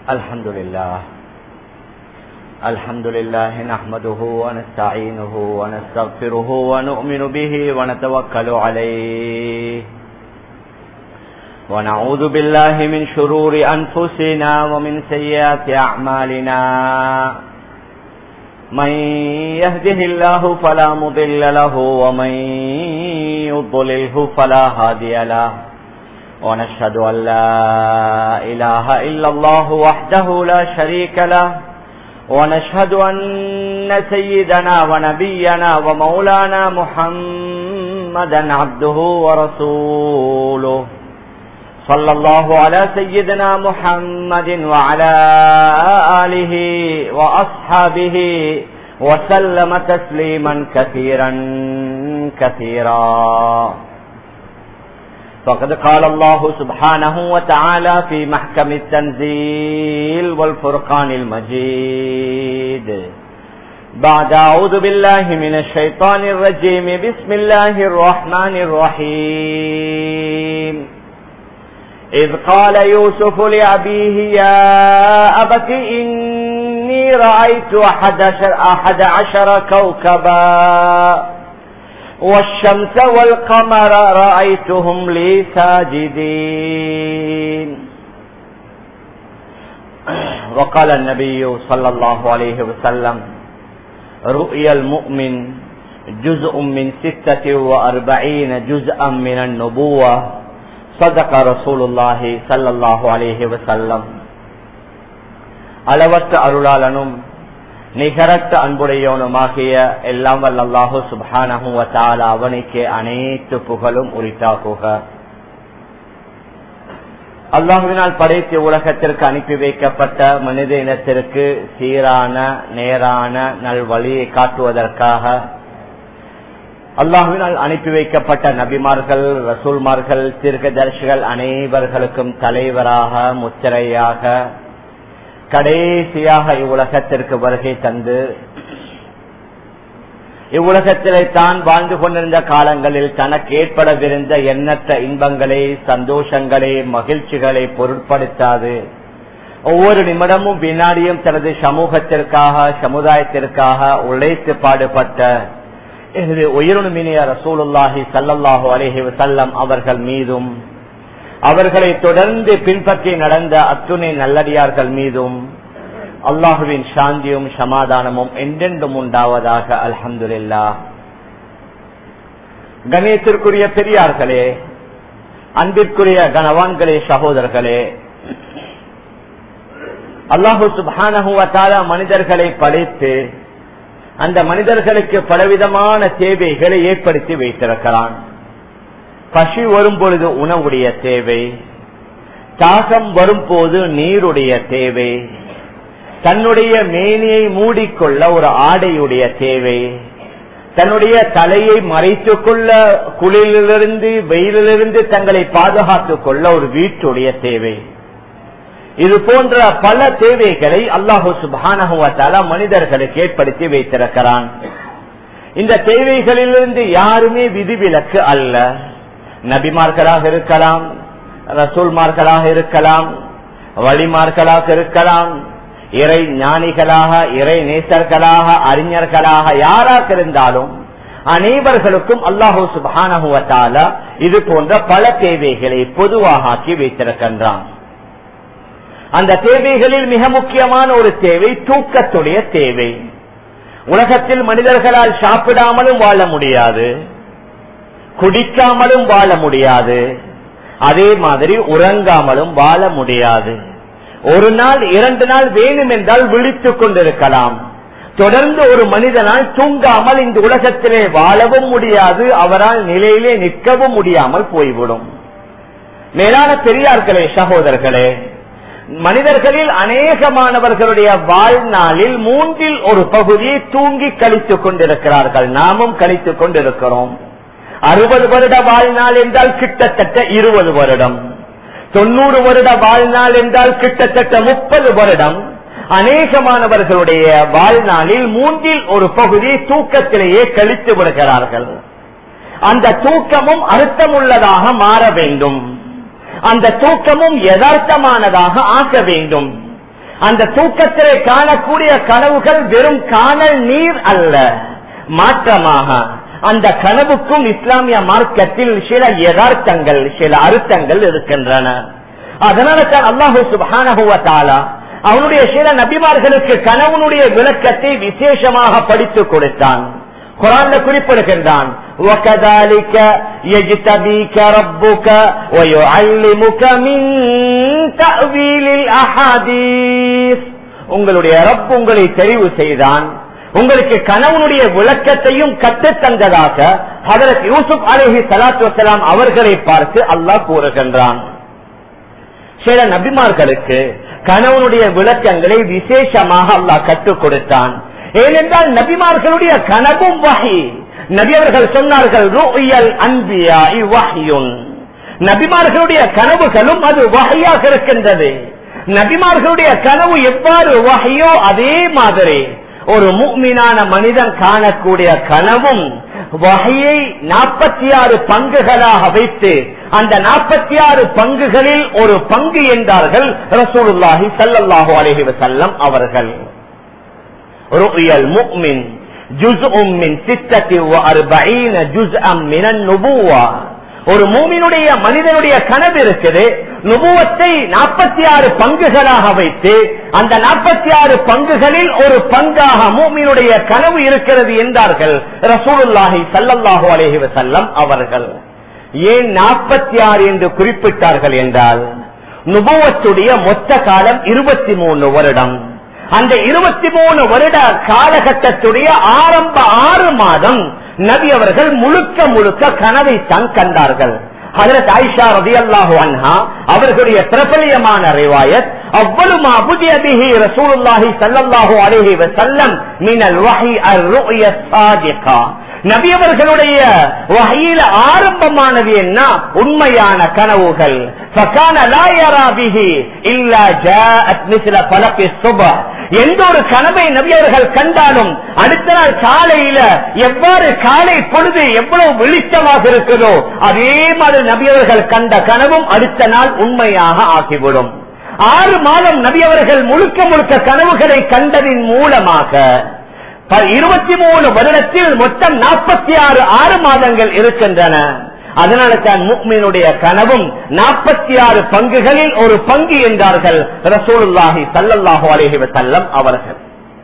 الحمد لله الحمد لله نحمده ونستعينه ونستغفره ونؤمن به ونتوكل عليه ونعوذ بالله من شرور أنفسنا ومن سيئات أعمالنا من يهده الله فلا مضل له ومن يضلله فلا هادي له ونشهد أن لا إله إلا الله وحده لا شريك له ونشهد أن سيدنا ونبينا ومولانا محمدا عبده ورسوله صلى الله على سيدنا محمد وعلى آله وأصحابه وسلم تسليما كثيرا كثيرا فقد قال الله سبحانه وتعالى في محكم التنزيل والفرقان المجيد بعد أعوذ بالله من الشيطان الرجيم بسم الله الرحمن الرحيم إذ قال يوسف لأبيه يا أبت إني رأيت أحد عشر, أحد عشر كوكبا والشمس والقمر رأيتهم لي ساجدين وقال النبي صلى الله عليه وسلم رؤيا المؤمن جزء من ستة وأربعين جزءا من النبوة صدق رسول الله صلى الله عليه وسلم அளவற்ற அருளாளனும் நிகரற்ற அன்புடையவனுமாகிய எல்லாம் வல்ல அல்லாஹு சுபானஹுவ தால அவனுக்கு அனைத்து புகழும் உரித்தாக்குக அல்லாஹுவினால் படைத்து உலகத்திற்கு அனுப்பி வைக்கப்பட்ட மனித இனத்திற்கு சீரான நேரான நல்வழியை காட்டுவதற்காக அல்லாஹுவினால் அனுப்பி வைக்கப்பட்ட நபிமார்கள் ரசூல்மார்கள் தீர்க்கதர்சிகள் அனைவர்களுக்கும் தலைவராக முத்திரையாக கடைசியாக இவ்வுலகத்திற்கு வருகை தந்து இவ்வுலகத்திலே தான் வாழ்ந்து கொண்டிருந்த காலங்களில் தனக்கு ஏற்படவிருந்த எண்ணற்ற இன்பங்களை சந்தோஷங்களை மகிழ்ச்சிகளை பொருட்படுத்தாது ஒவ்வொரு நிமிடமும் வினாடியும் தனது சமூகத்திற்காக சமுதாயத்திற்காக உழைத்து பாடுபட்ட உயிருமினிய ரசூலுல்லாஹி சல்லல்லாஹு அலேஹி வசல்லம் அவர்கள் மீதும் அவர்களை தொடர்ந்து பின்பற்றி நடந்த அத்துணை நல்லடியார்கள் மீதும் அல்லாஹுவின் சாந்தியும் சமாதானமும் என்றென்றும் உண்டாவதாக அல்ஹம்துல்லா கணேத்திற்குரிய பெரியார்களே அன்பிற்குரிய கனவான்களே சகோதரர்களே அல்லாஹு சுபானகுவத்தால மனிதர்களை படைத்து அந்த மனிதர்களுக்கு பலவிதமான தேவைகளை ஏற்படுத்தி வைத்திருக்கிறான் பசி வரும் பொழுது உணவுடைய தேவை தாகம் வரும் போது நீருடைய தேவை தன்னுடைய மேனியை மூடிக்கொள்ள ஒரு ஆடையுடைய தேவை தன்னுடைய தலையை மறைத்துக் கொள்ள குளிரிலிருந்து வெயிலிலிருந்து தங்களை பாதுகாத்துக் கொள்ள ஒரு வீட்டுடைய தேவை இது போன்ற பல தேவைகளை அல்லாஹு சுபானகுவத்தால மனிதர்களுக்கு ஏற்படுத்தி வைத்திருக்கிறான் இந்த தேவைகளிலிருந்து யாருமே விதிவிலக்கு அல்ல நபிமார்களாக இருக்கலாம் ரசூல்மார்களாக இருக்கலாம் வழிமார்களாக இருக்கலாம் இறை ஞானிகளாக இறை நேசர்களாக அறிஞர்களாக யாராக இருந்தாலும் அனைவர்களுக்கும் அல்லாஹூ சுபானகுவத்தால இது போன்ற பல தேவைகளை பொதுவாக ஆக்கி வைத்திருக்கின்றான் அந்த தேவைகளில் மிக முக்கியமான ஒரு தேவை தூக்கத்துடைய தேவை உலகத்தில் மனிதர்களால் சாப்பிடாமலும் வாழ முடியாது குடிக்காமலும் வாழ முடியாது அதே மாதிரி உறங்காமலும் வாழ முடியாது ஒரு நாள் இரண்டு நாள் வேணும் என்றால் விழித்துக் கொண்டிருக்கலாம் தொடர்ந்து ஒரு மனிதனால் தூங்காமல் இந்த உலகத்திலே வாழவும் முடியாது அவரால் நிலையிலே நிற்கவும் முடியாமல் போய்விடும் மேலான பெரியார்களே சகோதரர்களே மனிதர்களில் அநேகமானவர்களுடைய வாழ்நாளில் மூன்றில் ஒரு பகுதியை தூங்கி கழித்துக் கொண்டிருக்கிறார்கள் நாமும் கழித்துக் கொண்டிருக்கிறோம் அறுபது வருட வாழ்நாள் என்றால் கிட்டத்தட்ட இருபது வருடம் தொண்ணூறு வருட வாழ்நாள் என்றால் கிட்டத்தட்ட முப்பது வருடம் அநேகமானவர்களுடைய வாழ்நாளில் மூன்றில் ஒரு பகுதி தூக்கத்திலேயே கழித்து விடுகிறார்கள் அந்த தூக்கமும் அர்த்தமுள்ளதாக மாற வேண்டும் அந்த தூக்கமும் யதார்த்தமானதாக ஆக்க வேண்டும் அந்த தூக்கத்திலே காணக்கூடிய கனவுகள் வெறும் காணல் நீர் அல்ல மாற்றமாக அந்த கனவுக்கும் இஸ்லாமிய மார்க்கத்தில் சில யதார்த்தங்கள் சில அர்த்தங்கள் இருக்கின்றன அதனால தான் அல்லாஹு சுபானகுவத்தாலா அவனுடைய சில நபிமார்களுக்கு கனவுனுடைய விளக்கத்தை விசேஷமாக படித்து கொடுத்தான் குரான்ல குறிப்பிடுகின்றான் وَكَذَلِكَ يَجْتَبِيكَ رَبُّكَ وَيُعَلِّمُكَ مِن تَأْوِيلِ الْأَحَادِيثِ உங்களுடைய ரப் உங்களை தெரிவு செய்தான் உங்களுக்கு கணவனுடைய விளக்கத்தையும் கற்றுத் தந்ததாக ஹதரத் யூசுப் அலஹி சலாத்து வசலாம் அவர்களை பார்த்து அல்லாஹ் கூறுகின்றான் சில நபிமார்களுக்கு கணவனுடைய விளக்கங்களை விசேஷமாக அல்லாஹ் கற்றுக் கொடுத்தான் ஏனென்றால் நபிமார்களுடைய கனவும் வகை நபி அவர்கள் சொன்னார்கள் ருயல் அன்பியா இவ்வகையுன் நபிமார்களுடைய கனவுகளும் அது வகையாக இருக்கின்றது நபிமார்களுடைய கனவு எவ்வாறு வகையோ அதே மாதிரி ஒரு முக்மீனான மனிதன் காணக்கூடிய கனவும் வகையை நாற்பத்தி ஆறு பங்குகளாக வைத்து அந்த நாற்பத்தி ஆறு பங்குகளில் ஒரு பங்கு என்றார்கள் ரசூலுல்லாஹி சல்லல்லாஹு அலைஹி வஸல்லம் அவர்கள் ருயல் முக்மின் ஜுஸ்உம் மின் சித்தத்தி வ அர்பஈன ஜுஸ்அம் மினன் நுபுவா ஒரு மூமினுடைய மனிதனுடைய கனவு இருக்குது நுபுவத்தை நாற்பத்தி ஆறு பங்குகளாக வைத்து அந்த நாற்பத்தி ஆறு பங்குகளில் ஒரு பங்காக மூமினுடைய கனவு இருக்கிறது என்றார்கள் ரசூலுல்லாஹி சல்லல்லாஹு அலைஹி வஸல்லம் அவர்கள் ஏன் நாற்பத்தி ஆறு என்று குறிப்பிட்டார்கள் என்றால் நுபுவத்துடைய மொத்த காலம் இருபத்தி மூணு வருடம் அந்த இருபத்தி மூணு வருட காலகட்டத்துடைய ஆரம்ப ஆறு மாதம் நபி அவர்கள் முழுக்க முழுக்க கனவைத்தான் கண்டார்கள் ஹதரத் ஆயிஷா ரதி அல்லாஹு அன்ஹா அவர்களுடைய பிரபலியமான ரிவாயத் அவ்வளவு அபுதியபிஹி ரசூலுல்லாஹி ஸல்லல்லாஹு அலைஹி வஸல்லம் மினல் வஹி அர்-ரு'ய ஸாதிகா நபி அவர்களுடைய வகையில ஆரம்பமானது என்ன உண்மையான கனவுகள் فكان لا يرى به الا جاءت مثل فلق الصبح எந்த ஒரு கனவை நபியவர்கள் கண்டாலும் அடுத்த நாள் காலையில எவ்வாறு காலை பொழுது எவ்வளவு வெளிச்சமாக இருக்குதோ அதே மாதிரி நபியவர்கள் கண்ட கனவும் அடுத்த நாள் உண்மையாக ஆகிவிடும் ஆறு மாதம் நபியவர்கள் முழுக்க முழுக்க கனவுகளை கண்டதின் மூலமாக இருபத்தி மூணு வருடத்தில் மொத்தம் நாற்பத்தி ஆறு ஆறு மாதங்கள் இருக்கின்றன அதனால தான் முக்மீனுடைய கனவும் நாற்பத்தி ஆறு பங்குகளில் ஒரு பங்கு என்றார்கள் ரசூலுல்லாஹி சல்லல்லாஹு அலைஹி வஸல்லம் அவர்கள்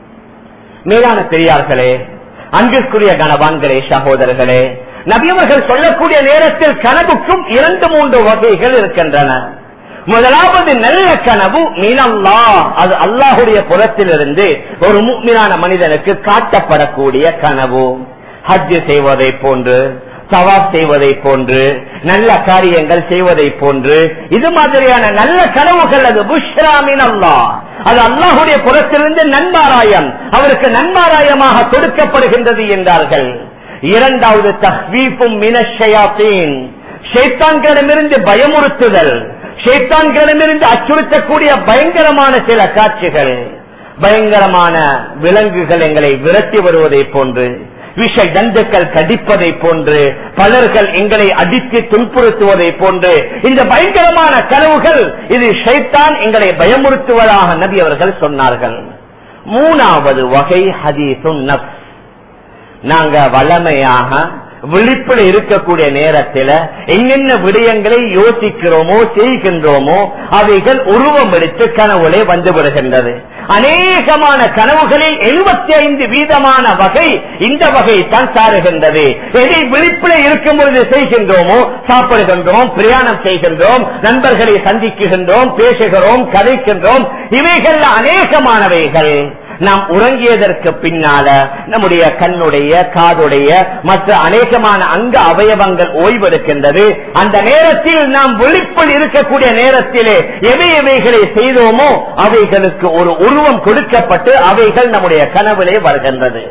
மேலான பெரியார்களே அன்பிற்குரிய கனவான்களே சகோதரர்களே நபியவர்கள் சொல்லக்கூடிய நேரத்தில் கனவுக்கும் இரண்டு மூன்று வகைகள் இருக்கின்றன முதலாவது நல்ல கனவு மீனல்லா அது அல்லாஹுடைய புறத்திலிருந்து ஒரு முக்மினான மனிதனுக்கு காட்டப்படக்கூடிய கனவு ஹஜ் செய்வதை போன்று சவாப் செய்வதை போன்று நல்ல காரியங்கள் செய்வதை போன்று இது மாதிரியான நல்ல கனவுகள் அது புஷ்ராமின் அல்லா அது அல்லாஹுடைய புறத்திலிருந்து நன்மாராயம் அவருக்கு நன்மாராயமாக கொடுக்கப்படுகின்றது என்றார்கள் இரண்டாவது தஹ்வீப்பும் மினஷயாத்தீன் ஷேத்தான்களிடமிருந்து பயமுறுத்துதல் ஷேத்தான்களிடமிருந்து அச்சுறுத்தக்கூடிய பயங்கரமான சில காட்சிகள் பயங்கரமான விலங்குகள் எங்களை விரட்டி வருவதை போன்று விஷ ஜந்துக்கள் கடிப்பதை போன்று பலர்கள் எங்களை அடித்து துன்புறுத்துவதை போன்று இந்த பயங்கரமான கனவுகள் இது ஷைத்தான் எங்களை பயமுறுத்துவதாக நபி அவர்கள் சொன்னார்கள் மூணாவது வகை ஹதீசும் நப்ஸ் நாங்க வளமையாக விழிப்பில் இருக்கக்கூடிய நேரத்தில் என்னென்ன விடயங்களை யோசிக்கிறோமோ செய்கின்றோமோ அவைகள் உருவம் எடுத்து கனவுலே வந்து விடுகின்றது அநேகமான கனவுகளில் எழுபத்தி ஐந்து வீதமான வகை இந்த வகை தான் சாருகின்றது எதை விழிப்பில் இருக்கும் பொழுது செய்கின்றோமோ சாப்பிடுகின்றோம் பிரயாணம் செய்கின்றோம் நண்பர்களை சந்திக்குகின்றோம் பேசுகிறோம் கதைக்கின்றோம் இவைகள் அநேகமானவைகள் நாம் உறங்கியதற்கு பின்னால நம்முடைய கண்ணுடைய காதுடைய மற்ற அநேகமான அங்க அவயவங்கள் ஓய்வெடுக்கின்றது அந்த நேரத்தில் நாம் விழிப்பில் இருக்கக்கூடிய நேரத்திலே எவை எவைகளை செய்தோமோ அவைகளுக்கு ஒரு உருவம் கொடுக்கப்பட்டு அவைகள் நம்முடைய கனவிலே வருகின்றது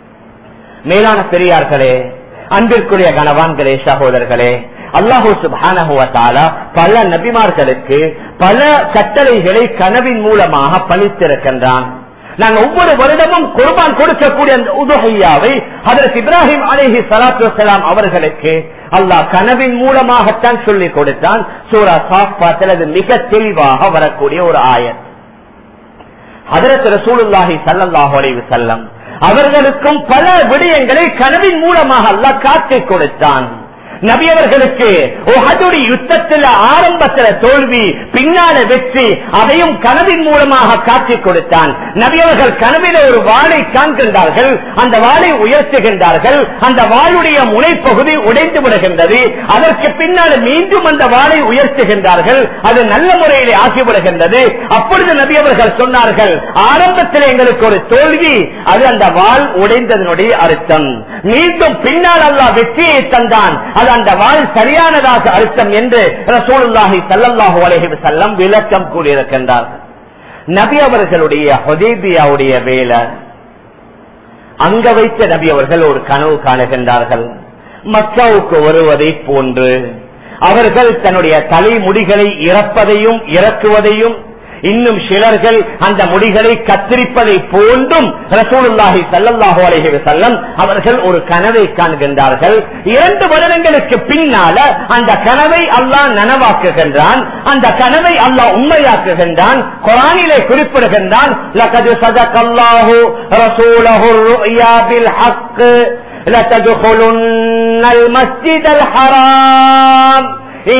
மேலான பெரியார்களே அன்பிற்குரிய கணவான்களே சகோதரர்களே அல்லாஹூ சுபானகுவத்தாலா பல நபிமார்களுக்கு பல கட்டளைகளை கனவின் மூலமாக பணித்திருக்கின்றான் நாங்கள் ஒவ்வொரு வருடமும் குர்பான் கொடுக்கக்கூடிய அந்த உதுகையாவை அதற்கு இப்ராஹிம் அலேஹி சலாத்து வலாம் அவர்களுக்கு அல்லாஹ் கனவின் மூலமாகத்தான் சொல்லிக் கொடுத்தான் சூரா சாஃபாத்தில் அது மிக தெளிவாக வரக்கூடிய ஒரு ஆயத் அதற்கு ரசூலுல்லாஹி ஸல்லல்லாஹு அலைஹி வஸல்லம் அவர்களுக்கும் பல விடயங்களை கனவின் மூலமாக அல்லாஹ் காட்டிக் கொடுத்தான் நபி அவர்களுக்கு உஹதுடைய யுத்தத்தில் ஆரம்பத்தில் தோல்வி பின்னால வெற்றி அதையும் கனவின் மூலமாக காட்டிக் கொடுத்தான் நபி அவர்கள் கனவில ஒரு வாளை காண்கின்றார்கள் அந்த வாளை உயர்த்துகின்றார்கள் அந்த வாளுடைய முனைப்பகுதி உடைந்து விடுகின்றது அதற்கு பின்னால் மீண்டும் அந்த வாளை உயர்த்துகின்றார்கள் அது நல்ல முறையிலே ஆகிவிடுகின்றது அப்பொழுது நபி அவர்கள் சொன்னார்கள் ஆரம்பத்தில் எங்களுக்கு ஒரு தோல்வி அது அந்த வாள் உடைந்ததனுடைய அர்த்தம் மீண்டும் பின்னால் அல்லாஹ் வெற்றியை தந்தான் அது அந்த வாழ் சரியானதாக அர்த்தம் என்று ரசூலுல்லாஹி ஸல்லல்லாஹு அலைஹி வஸல்லம் விளக்கம் கூறியிருக்கின்றார்கள் நபி அவர்களுடைய ஹுதைபியாவுடைய வேலை அங்க வைத்த நபி அவர்கள் ஒரு கனவு காணுகின்றார்கள் மக்காவுக்கு வருவதை போன்று அவர்கள் தன்னுடைய தலைமுடிகளை இறப்பதையும் இறக்குவதையும் இன்னும் சிலர்கள் அந்த முடிகளை கத்திரிப்பதை போன்றும் ரசூலுல்லாஹி ஸல்லல்லாஹு அலைஹி வஸல்லம் அவர்கள் ஒரு கனவை காண்கின்றார்கள் இரண்டு வருடங்களுக்கு பின்னால அந்த கனவை அல்லாஹ் நனவாக்குகின்றான் அந்த கனவை அல்லாஹ் உண்மையாக்குகின்றான் குரானிலே குறிப்பிடுகின்றான் லகது சதகல்லாஹு ரசூலஹு ருயா பில் ஹக் لتدخلن المسجد الحرام إن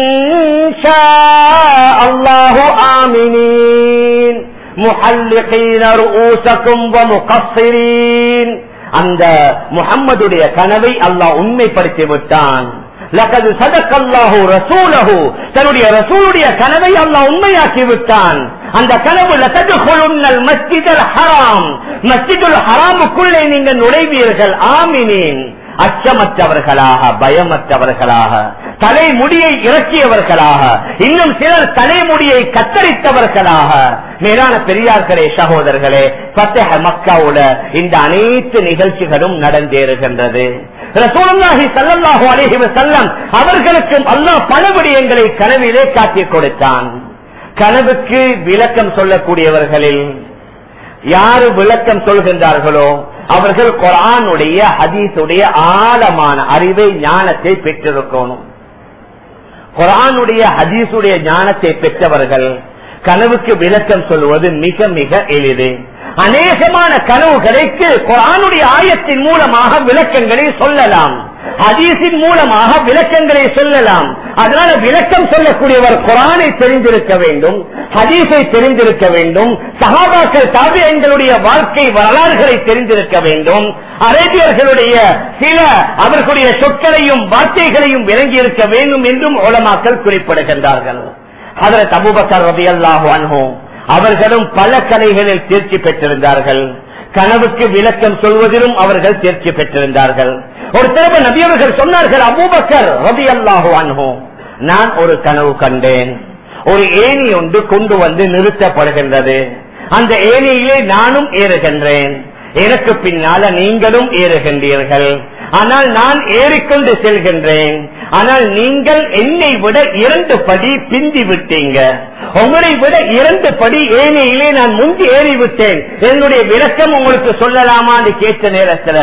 شاء الله آمنين محلقين رؤوسكم ومقصرين அந்த முகம்மதுடைய கனவை அல்லாஹ் உண்மைப்படுத்தி விட்டான் லகது சதக்கல்லாஹு ரசூலஹு தன்னுடைய ரசூலுடைய கனவை அல்லாஹ் உண்மையாக்கி விட்டான் அந்த கனவு லததுகுலுன்னல் மஸ்ஜிதல் ஹராம் மஸ்ஜிதுல் ஹராமுக்குள்ளே நீங்கள் நுழைவீர்கள் ஆமினேன் அச்சமற்றவர்களாக பயமற்றவர்களாக தலைமுடியை இறக்கியவர்களாக இன்னும் சிலர் தலைமுடியை கத்தரித்தவர்களாக மேலான பெரியார்களே சகோதரர்களே பத்தக மக்காவுல இந்த அனைத்து நிகழ்ச்சிகளும் நடந்தேறுகின்றது ரசூலுல்லாஹி ஸல்லல்லாஹு அலைஹி வஸல்லம் அவர்களுக்கும் அல்லாஹ் பல விடயங்களை கனவிலே காட்டிக் கொடுத்தான் கனவுக்கு விளக்கம் சொல்லக்கூடியவர்களில் யாரு விளக்கம் சொல்கின்றார்களோ அவர்கள் குரானுடைய ஹதீஸுடைய ஆழமான அறிவை ஞானத்தை பெற்றிருக்கணும் குரானுடைய ஹதீஸுடைய ஞானத்தை பெற்றவர்கள் கனவுக்கு விளக்கம் சொல்வது மிக மிக எளிது அநேகமான கனவுகளுக்கு குரானுடைய ஆயத்தின் மூலமாக விளக்கங்களை சொல்லலாம் ஹதீஸின் மூலமாக விளக்கங்களை சொல்லலாம் அதனால விளக்கம் சொல்லக்கூடியவர் குரானை தெரிந்திருக்க வேண்டும் ஹதீஸை தெரிந்திருக்க வேண்டும் சகாபாக்கள் தாபியங்களுடைய வாழ்க்கை வரலாறுகளை தெரிந்திருக்க வேண்டும் அரேபியர்களுடைய சில அவர்களுடைய சொற்களையும் வார்த்தைகளையும் விளங்கி இருக்க வேண்டும் என்றும் உலமாக்கள் குறிப்பிடுகின்றார்கள் அதற்கு அபுபக்கர் ரபி அல்லாஹு அன்ஹோ அவர்களும் பல கலைகளில் தேர்ச்சி பெற்றிருந்தார்கள் கனவுக்கு விளக்கம் சொல்வதிலும் அவர்கள் தேர்ச்சி பெற்றிருந்தார்கள் ஒரு திரும்ப நபியவர்கள் சொன்னார்கள் அபூபக்கர் ரபி அல்லாஹு அன்ஹோ நான் ஒரு கனவு கண்டேன் ஒரு ஏணி ஒன்று கொண்டு வந்து நிறுத்தப்படுகின்றது அந்த ஏணியிலே நானும் ஏறுகின்றேன் எனக்கு பின்னால நீங்களும் ஏறுகின்றீர்கள் ஆனால் நான் ஏறிக்கொண்டு செல்கின்றேன் ஆனால் நீங்கள் என்னை விட இரண்டு படி பிந்தி விட்டீங்க உங்களை விட இரண்டு படி ஏனையிலே நான் முந்தி ஏறி விட்டேன் என்னுடைய விளக்கம் உங்களுக்கு சொல்லலாமான்னு கேட்ட நேரத்தில்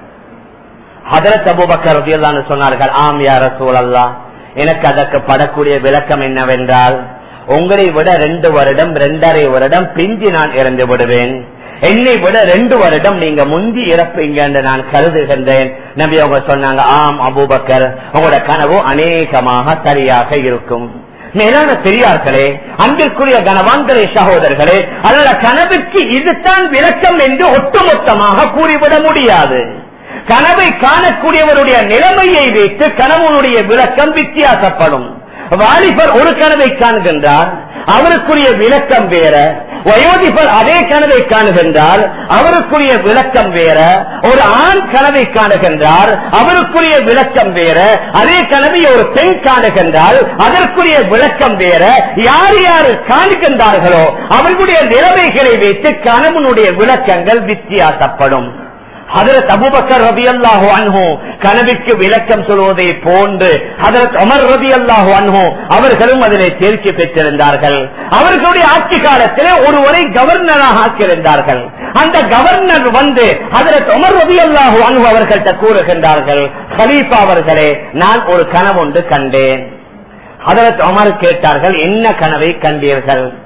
ஹதரத் அபுபக்கர் ரதியல்லான்னு சொன்னார்கள் ஆம் யார சூழல்லா எனக்கு அதற்கு படக்கூடிய விளக்கம் என்னவென்றால் உங்களை விட ரெண்டு வருடம் ரெண்டரை வருடம் பிந்தி நான் இறந்து விடுவேன் என்னை விட ரெண்டு வருடம் நீங்க முந்தி இறப்பீங்க என்று நான் கருதுகின்றேன் நம்பி அவங்க சொன்னாங்க ஆம் அபூபக்கர் உங்களோட கனவு அநேகமாக சரியாக இருக்கும் மேலான பெரியார்களே அன்பிற்குரிய கனவான்களே சகோதரர்களே அதனால கனவுக்கு இதுதான் விளக்கம் என்று ஒட்டுமொத்தமாக கூறிவிட முடியாது கனவை காணக்கூடியவருடைய நிலைமையை வைத்து கனவுடைய விளக்கம் வித்தியாசப்படும் வாலிபர் ஒரு கனவை காண்கின்றார் அவருக்குரிய விளக்கம் வேற வயோதிபர் அதே கனவை காணுகின்றார் அவருக்குரிய விளக்கம் வேற ஒரு ஆண் கனவை காணுகின்றார் அவருக்குரிய விளக்கம் வேற அதே கனவை ஒரு பெண் காணுகின்றால் அதற்குரிய விளக்கம் வேற யார் யார் காணுகின்றார்களோ அவர்களுடைய நிலைமைகளை வைத்து கனவனுடைய விளக்கங்கள் வித்தியாசப்படும் ஹதரத் அபுபக்கர் ரபி அல்லாஹு அன்ஹோ கனவுக்கு விளக்கம் சொல்வதை போன்று ஹதரத் அமர் ரபி அல்லாஹு அன்ஹோ அவர்களும் அதிலே தேர்ச்சி பெற்றிருந்தார்கள் அவர்களுடைய ஆட்சி காலத்திலே ஒருவரை கவர்னராக ஆக்கியிருந்தார்கள் அந்த கவர்னர் வந்து ஹதரத் அமர் ரபி அல்லாஹு அன்ஹு அவர்கள்ட்ட கூறுகின்றார்கள் ஹலீஃபா அவர்களே நான் ஒரு கனவு ஒன்று கண்டேன் ஹதரத் அமர் கேட்டார்கள் என்ன கனவை கண்டீர்கள்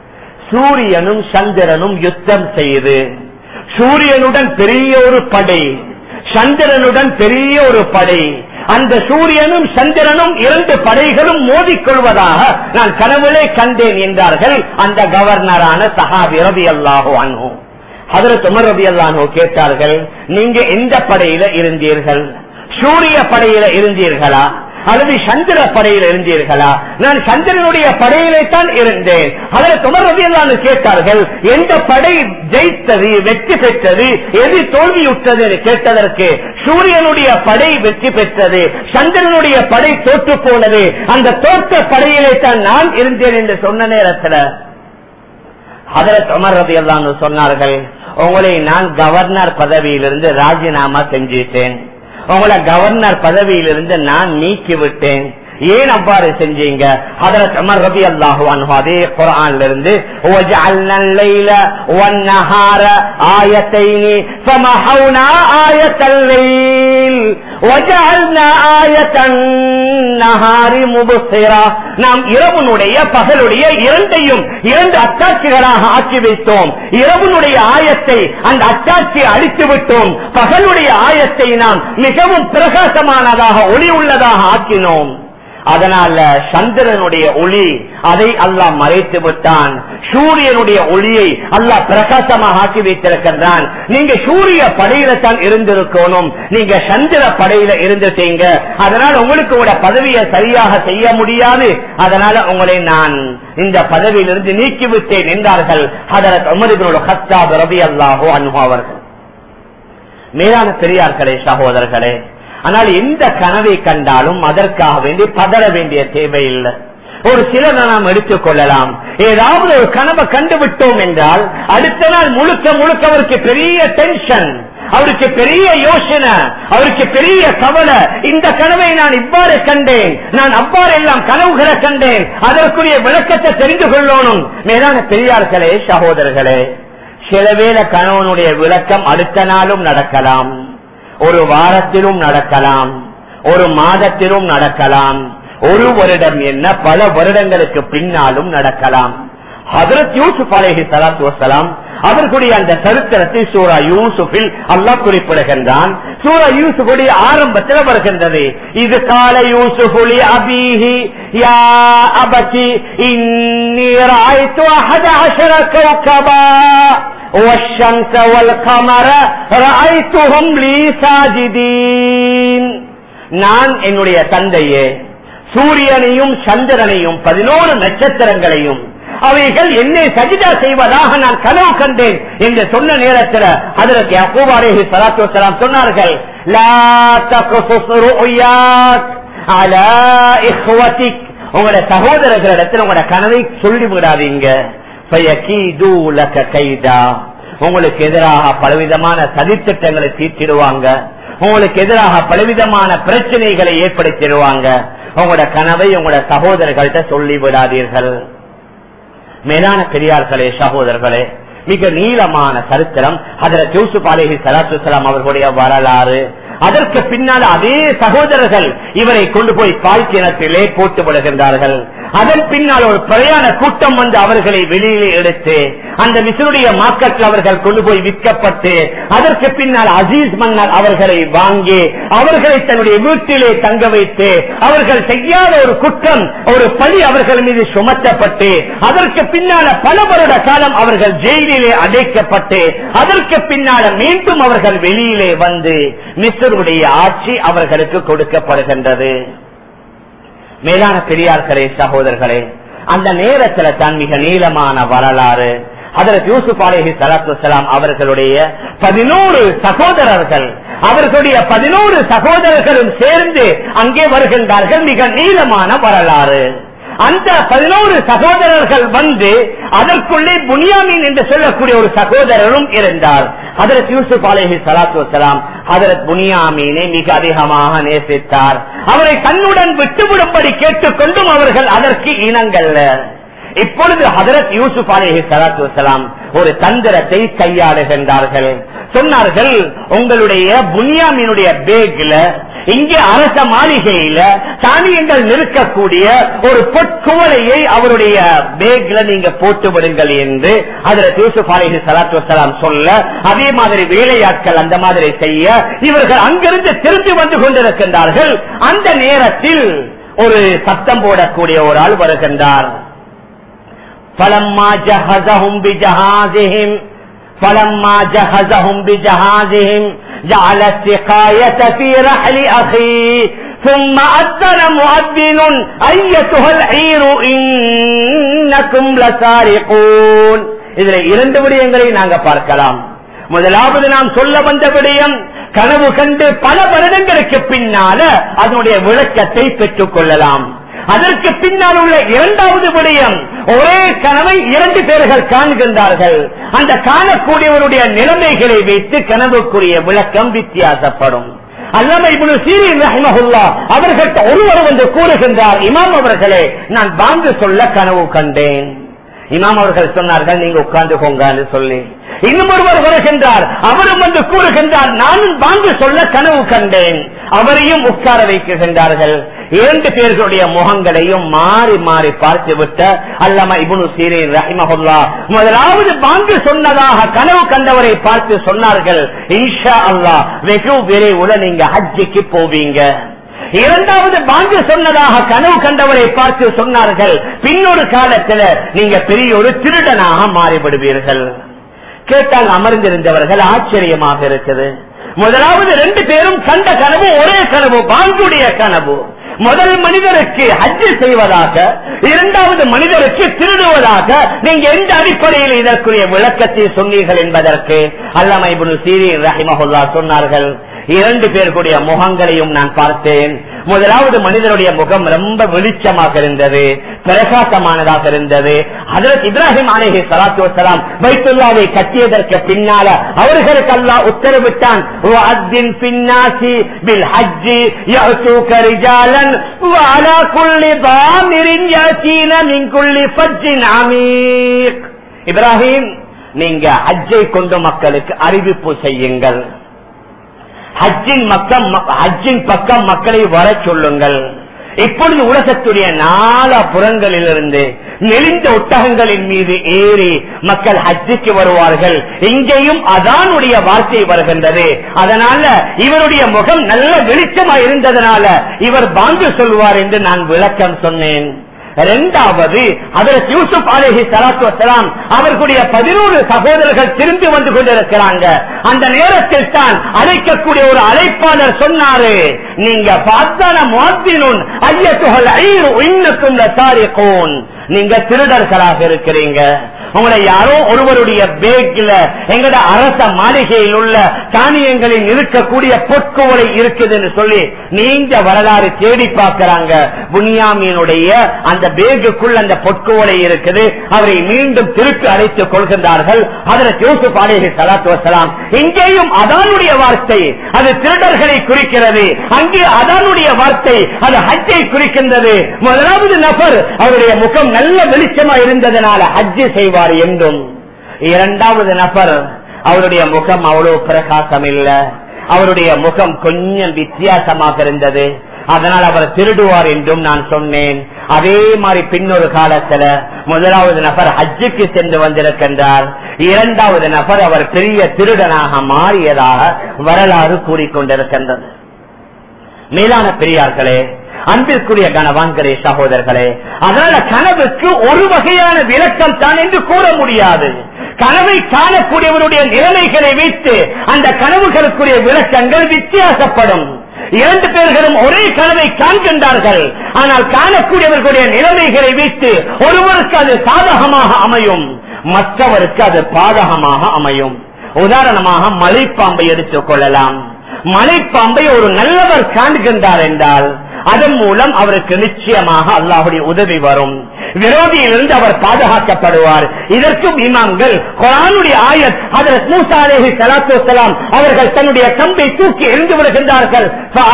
சூரியனும் சந்திரனும் யுத்தம் செய்து சூரியனுடன் பெரிய ஒரு படை சந்திரனுடன் பெரிய ஒரு படை அந்த சூரியனும் சந்திரனும் இரண்டு படைகளும் மோதிக்கொள்வதாக நான் கனவுலே கண்டேன் என்றார்கள் அந்த கவர்னரான சஹாபி ரபி அல்லாஹோ அனு அதில் துமர் ரபி அல்லாஹோ கேட்டார்கள் நீங்க எந்த படையில இருந்தீர்கள் சூரிய படையில இருந்தீர்களா அல்லது சந்திர படையில் இருந்தீர்களா நான் சந்திரனுடைய படையிலே தான் இருந்தேன் அதில் துமரவியலான்னு கேட்டார்கள் எந்த படை ஜெயித்தது வெற்றி பெற்றது எது தோல்வியுற்றது என்று கேட்டதற்கு சூரியனுடைய படை வெற்றி பெற்றது சந்திரனுடைய படை தோற்று போனது அந்த தோற்ற படையிலே தான் நான் இருந்தேன் என்று சொன்ன நேரத்தில் அதற்கு அமர் ரவி சொன்னார்கள் உங்களை நான் கவர்னர் பதவியிலிருந்து ராஜினாமா செஞ்சிட்டேன் உங்களை கவர்னர் பதவியிலிருந்து நான் நீக்கி விட்டேன் ஏன் அவ்வாறு செஞ்சீங்க அதற்கு அமர் ரபி அல்லாஹு அதே குரான்ல இருந்து وَجَعَلْنَا اللَّيْلَ وَالنَّهَارَ آيَتَيْنِ فَمَحَوْنَا آيَةَ اللَّيْلِ وَجَعَلْنَا آيَةَ النَّهَارِ مُبْصِرَةً நாம் இரவனுடைய பகலுடைய இரண்டையும் இரண்டு அத்தாட்சிகளாக ஆக்கி வைத்தோம் இரவனுடைய ஆயத்தை அந்த அத்தாட்சியை அழித்து விட்டோம் பகலுடைய ஆயத்தை நாம் மிகவும் பிரகாசமானதாக ஒளி உள்ளதாக ஆக்கினோம் அதனால சந்திரனுடைய ஒளி அதை அல்லாஹ் மறைத்து விட்டான் சூரியனுடைய ஒளியை அல்லாஹ் பிரகாசமாக ஆக்கி வைத்திருக்கின்றான் நீங்க சூரிய படையில தான் இருந்திருக்கணும் நீங்க சந்திர படையில இருந்துட்டீங்க அதனால உங்களுக்கு உங்களோட பதவியை சரியாக செய்ய முடியாது அதனால உங்களை நான் இந்த பதவியிலிருந்து நீக்கிவிட்டேன் என்றார்கள் அதற்கு உமரிகளோட ஹத்தாப் ரபி அல்லாஹோ அனுபவர்கள் மேலான பெரியார்களே சகோதரர்களே ஆனால் எந்த கனவை கண்டாலும் அதற்காக வேண்டி பதற வேண்டிய தேவையில்லை ஒரு சிலரை நாம் எடுத்துக் கொள்ளலாம் ஏதாவது ஒரு கனவை கண்டுவிட்டோம் என்றால் அடுத்த நாள் முழுக்க முழுக்க அவருக்கு பெரிய டென்ஷன் அவருக்கு பெரிய யோசனை அவருக்கு பெரிய கவலை இந்த கனவை நான் இவ்வாறு கண்டேன் நான் அவ்வாறு எல்லாம் கனவுகளை கண்டேன் அதற்குரிய விளக்கத்தை தெரிந்து கொள்ளணும் மேலான பெரியார்களே சகோதரர்களே சில வேளை கணவனுடைய விளக்கம் அடுத்த நாளும் நடக்கலாம் ஒரு வாரத்திலும் நடக்கலாம் ஒரு மாதத்திலும் நடக்கலாம் ஒரு வருடம் என்ன பல வருடங்களுக்கு பின்னாலும் நடக்கலாம் ஹதரத் யூசுப் அலேஹி சலாத்து வசலாம் அவர்களுடைய அந்த சரித்திரத்தை சூரா யூசுஃபில் அல்லாஹ் குறிப்பிடுகின்றான் சூரா யூசுஃபுடைய ஆரம்பத்தில் வருகின்றது இது கால யூசுஃபுலி அபீஹி யா அபதி இன்னி ராய்த்து அஹத அஷர கௌகபா والشمس والقمر رأيتهم لي ساجدين நான் என்னுடைய தந்தையே சூரியனையும் சந்திரனையும் பதினோரு நட்சத்திரங்களையும் அவைகள் என்னை சஜிதா செய்வதாக நான் கனவு கண்டேன் என்று சொன்ன நேரத்தில் அதற்கு அக்கூபாரேஹி சலாத்து வசலாம் சொன்னார்கள் லா தக்ஃபுஸ் ருஅயாக் அலா இஹ்வதிக் உங்களுடைய சகோதரர்களிடத்தில் உங்களோட கனவை சொல்லி விடாதீங்க ஃபயகீது லக கைதா உங்களுக்கு எதிராக பலவிதமான சதித்திட்டங்களை தீர்த்திடுவாங்க உங்களுக்கு எதிராக பலவிதமான பிரச்சனைகளை ஏற்படுத்திடுவாங்க உங்களோட கனவை உங்களோட சகோதரர்கள்ட்ட சொல்லி விடாதீர்கள் மேலான பெரியார்களே சகோதரர்களே மிக நீளமான சரித்திரம் அதுல ஜோசுப் அலேஹி சலாத்துலாம் அவர்களுடைய வரலாறு அதற்கு பின்னால் அதே சகோதரர்கள் இவரை கொண்டு போய் பால் கிணற்றிலே போட்டு விடுகின்றார்கள் அதன் பின்னால் ஒரு பிரயாண கூட்டம் வந்து அவர்களை வெளியிலே எடுத்து அந்த மிசருடைய மார்க்கெட்டில் அவர்கள் கொண்டு போய் விற்கப்பட்டு அதற்கு பின்னால் அசீஸ் மன்னர் அவர்களை வாங்கி அவர்களை தன்னுடைய வீட்டிலே தங்க வைத்து அவர்கள் செய்யாத ஒரு குற்றம் ஒரு பழி அவர்கள் மீது சுமத்தப்பட்டு அதற்கு பின்னால பல வருட காலம் அவர்கள் ஜெயிலிலே அடைக்கப்பட்டு அதற்கு பின்னால மீண்டும் அவர்கள் வெளியிலே வந்து மிஸ்ருடைய ஆட்சி அவர்களுக்கு கொடுக்கப்படுகின்றது மேலான பெரியார்களே சகோதரர்களே அந்த நேரத்துல தான் மிக நீளமான வரலாறு அதற்கு யூசுப் அலேஹி சலாத்து வலாம் அவர்களுடைய பதினோரு சகோதரர்கள் அவர்களுடைய பதினோரு சகோதரர்களும் சேர்ந்து அங்கே வருகின்றார்கள் மிக நீளமான வரலாறு அந்த பதினோரு சகோதரர்கள் வந்து அதற்குள்ளே புனியாமீன் என்று சொல்லக்கூடிய ஒரு சகோதரரும் இருந்தார் அதற்கு யூசுப் அலேஹி சலாத்து வலாம் அதற்கு புனியாமீனை மிக அதிகமாக நேசித்தார் அவரை தன்னுடன் விட்டுவிடும்படி கேட்டுக்கொண்டும் அவர்கள் அதற்கு இனங்கள்ல இப்பொழுது ஹதரத் யூசுப் அலேஹி சலாத்து வலாம் ஒரு தந்திரத்தை கையாளுகின்றார்கள் சொன்னார்கள் உங்களுடைய புனியாமினுடைய பேக்ல இங்கே அரச மாளிகையில தானியங்கள் நிற்கக்கூடிய ஒரு பொற்குவலையை அவருடைய பேக்ல நீங்க போட்டு விடுங்கள் என்று அதுல யூசுப் அலைஹி ஸலாத்து வஸலாம் சொல்ல அதே மாதிரி வேலையாட்கள் அந்த மாதிரி செய்ய இவர்கள் அங்கிருந்து திரும்பி வந்து கொண்டிருக்கின்றார்கள் அந்த நேரத்தில் ஒரு சத்தம் போடக்கூடிய ஒரு ஆள் வருகின்றார் فلما جهزهم بجهازهم فلما جهزهم بجهازهم جعل السقاية في رحل أخيه ثم أذن مؤذن أيتها العير إنكم لسارقون இதுல இரண்டு விடயங்களை நாங்க பார்க்கலாம் முதலாவது நாம் சொல்ல வந்த விடயம் கனவு கண்டு பல வருடங்களுக்கு பின்னால அதனுடைய விளக்கத்தை பெற்றுக் கொள்ளலாம் அதற்கு பின்னால் உள்ள இரண்டாவது விடயம் ஒரே கனவை இரண்டு பேர்கள் காண்கின்றார்கள் அந்த காணக்கூடியவருடைய நிலைமைகளை வைத்து கனவுக்குரிய விளக்கம் வித்தியாசப்படும் அல்லமை இப்னு சீரின் ரஹிமஹுல்லா அவர்கள்ட்ட ஒருவர் வந்து கூறுகின்றார் இமாம் அவர்களே நான் பாங்கு சொல்ல கனவு கண்டேன் இமாம் அவர்கள் சொன்னார்கள் நீங்க உட்கார்ந்துக்கோங்கன்னு சொல்லி இன்னும் ஒருவர் வருகின்றார் அவரும் வந்து கூறுகின்றார் நானும் பாங்கு சொல்ல கனவு கண்டேன் அவரையும் உட்கார வைக்கின்றார்கள் இரண்டு பேர்களுடைய முகங்களையும் மாறி மாறி பார்த்து விட்ட அல்லமா இபுனு சீரின் ரஹிமஹுல்லா முதலாவது பாங்கு சொன்னதாக கனவு கண்டவரை பார்த்து சொன்னார்கள் இன்ஷா அல்லாஹ் வெகு விரைவுல நீங்க ஹஜ்ஜிக்கு போவீங்க இரண்டாவது பாங்கு சொன்னதாக கனவு கண்டவரை பார்த்து சொன்னார்கள் பின்னொரு காலத்துல நீங்க பெரிய ஒரு திருடனாக மாறிவிடுவீர்கள் கேட்டால் அமர்ந்திருந்தவர்கள் ஆச்சரியமாக இருக்குது முதலாவது ரெண்டு பேரும் கண்ட கனவு ஒரே கனவு பாங்குடைய கனவு முதல் மனிதருக்கு ஹஜ்ஜு செய்வதாக இரண்டாவது மனிதருக்கு திருடுவதாக நீங்க எந்த அடிப்படையில் இதற்குரிய விளக்கத்தை சொன்னீர்கள் என்பதற்கு அல்லமை சீரி ரஹிமஹுல்லா சொன்னார்கள் இரண்டு பேருடைய முகங்களையும் நான் பார்த்தேன் முதலாவது மனிதனுடைய முகம் ரொம்ப வெளிச்சமாக இருந்தது பிரகாசமானதாக இருந்தது அதற்கு இப்ராஹிம் அலேஹி சலாத்து வசலாம் வைத்துல்லாவை கட்டியதற்கு பின்னால அவர்களுக்கு அல்லாஹ் உத்தரவிட்டான் பின்னாசி பில் ஹஜ்ஜி يأتوك رجالا وعلى كل ضامر يأتين من كل فج عميق இப்ராஹிம் நீங்க ஹஜ்ஜை கொண்டு மக்களுக்கு அறிவிப்பு செய்யுங்கள் ஹஜ்ஜின் மக்கள் ஹஜ்ஜின் பக்கம் மக்களை வர சொல்லுங்கள் இப்பொழுது உலகத்துடைய நாலா புறங்களிலிருந்து நெளிந்த ஒட்டகங்களின் மீது ஏறி மக்கள் ஹஜ்ஜுக்கு வருவார்கள் இங்கேயும் அதானுடைய வார்த்தை வருகின்றது அதனால இவருடைய முகம் நல்ல வெளிச்சமா இருந்ததனால இவர் பாங்கு சொல்வார் என்று நான் விளக்கம் சொன்னேன் இரண்டாவது அதற்கு யூசுப் அலேஹி சலாத்து வசலாம் அவர்களுடைய பதினோரு சகோதரர்கள் திரும்பி வந்து கொண்டிருக்கிறாங்க அந்த நேரத்தில் தான் அழைக்கக்கூடிய ஒரு அழைப்பாளர் சொன்னாரு நீங்க பார்த்தான முகத்தினும் ஐயத்துகள் ஐரு இன்னக்கும் லசாரிகோன் நீங்க திருடர்களாக இருக்கிறீங்க உங்களை யாரோ ஒருவருடைய பேக்ல எங்கட அரச மாளிகையில் உள்ள தானியங்களில் இருக்கக்கூடிய பொற்குவலை இருக்குதுன்னு சொல்லி நீங்க வரலாறு தேடி பார்க்கிறாங்க புனியாமியினுடைய அந்த பேகுக்குள் அந்த பொற்குவலை இருக்குது அவரை மீண்டும் திருப்பி அழைத்துக் கொள்கின்றார்கள் அதற்கு யோசுப் அலேஹி சலாத்து வசலாம் இங்கேயும் அதானுடைய வார்த்தை அது திருடர்களை குறிக்கிறது அங்கே அதானுடைய வார்த்தை அது ஹஜ்ஜை குறிக்கின்றது முதலாவது நபர் அவருடைய முகம் நல்ல வெளிச்சமா இருந்ததனால ஹஜ்ஜு செய்வார் என்றும் இரண்டாவது நபர் அவருடைய முகம் அவ்வளவு பிரகாசம் இல்ல அவருடைய முகம் கொஞ்சம் வித்தியாசமாக இருந்தது அதனால் அவர் திருடுவார் என்றும் நான் சொன்னேன் அதே மாதிரி பின்னொரு காலத்துல முதலாவது நபர் ஹஜ்ஜுக்கு சென்று வந்திருக்கின்றார் இரண்டாவது நபர் அவர் பெரிய திருடனாக மாறியதாக வரலாறு கூறிக்கொண்டிருக்கின்றது மேலான பெரியார்களே அன்பிற்குரிய கனவான்களே சகோதரர்களே அதனால கனவுக்கு ஒரு வகையான விளக்கம் தான் என்று கூற முடியாது கனவை காணக்கூடியவருடைய நிலைமைகளை வைத்து அந்த கனவுகளுக்குரிய விளக்கங்கள் வித்தியாசப்படும் இரண்டு பேர்களும் ஒரே கனவை காண்கின்றார்கள் ஆனால் காணக்கூடியவர்களுடைய நிலைமைகளை வைத்து ஒருவருக்கு அது சாதகமாக அமையும் மற்றவருக்கு அது பாதகமாக அமையும் உதாரணமாக மலைப்பாம்பை எடுத்துக் கொள்ளலாம் மலைப்பாம்பை ஒரு நல்லவர் காண்கின்றார் என்றால் அதன் மூலம் அவருக்கு நிச்சயமாக அல்லாஹுடைய உதவி வரும் விரோதியிலிருந்து அவர் பாதுகாக்கப்படுவார் இதற்கும் இமாம்கள் குரானுடைய ஆயத் அதற்கு மூசா அலேஹி சலாத்து வலாம் அவர்கள் தன்னுடைய கம்பை தூக்கி எரிந்து விடுகின்றார்கள்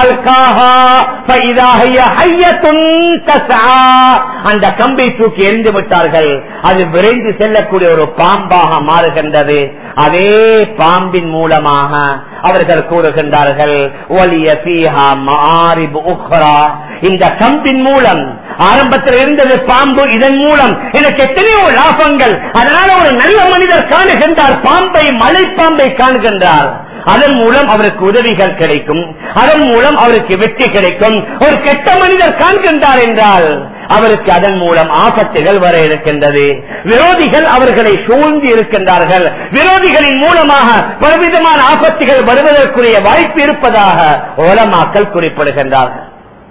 அந்த கம்பை தூக்கி எரிந்து விட்டார்கள் அது விரைந்து செல்லக்கூடிய ஒரு பாம்பாக மாறுகின்றது அதே பாம்பின் மூலமாக அவர்கள் கூறுகின்றார்கள் "வலிய ஃபீஹா மஆரிபு உக்ரா." இந்த கம்பின் மூலம் ஆரம்பத்தில் இருந்தது பாம்பு இதன் மூலம் எனக்கு எத்தனையோ லாபங்கள் அதனால ஒரு நல்ல மனிதர் காணுகின்றார் பாம்பை மலை பாம்பை காணுகின்றார் அதன் மூலம் அவருக்கு உதவிகள் கிடைக்கும் அதன் மூலம் அவருக்கு வெற்றி கிடைக்கும் ஒரு கெட்ட மனிதர் காண்கின்றார் என்றால் அவருக்கு அதன் மூலம் ஆபத்துகள் வர இருக்கின்றது விரோதிகள் அவர்களை சூழ்ந்து இருக்கின்றார்கள் விரோதிகளின் மூலமாக பலவிதமான ஆபத்துகள் வருவதற்குரிய வாய்ப்பு இருப்பதாக ஓலமாக்கல் குறிப்பிடுகின்றார்கள்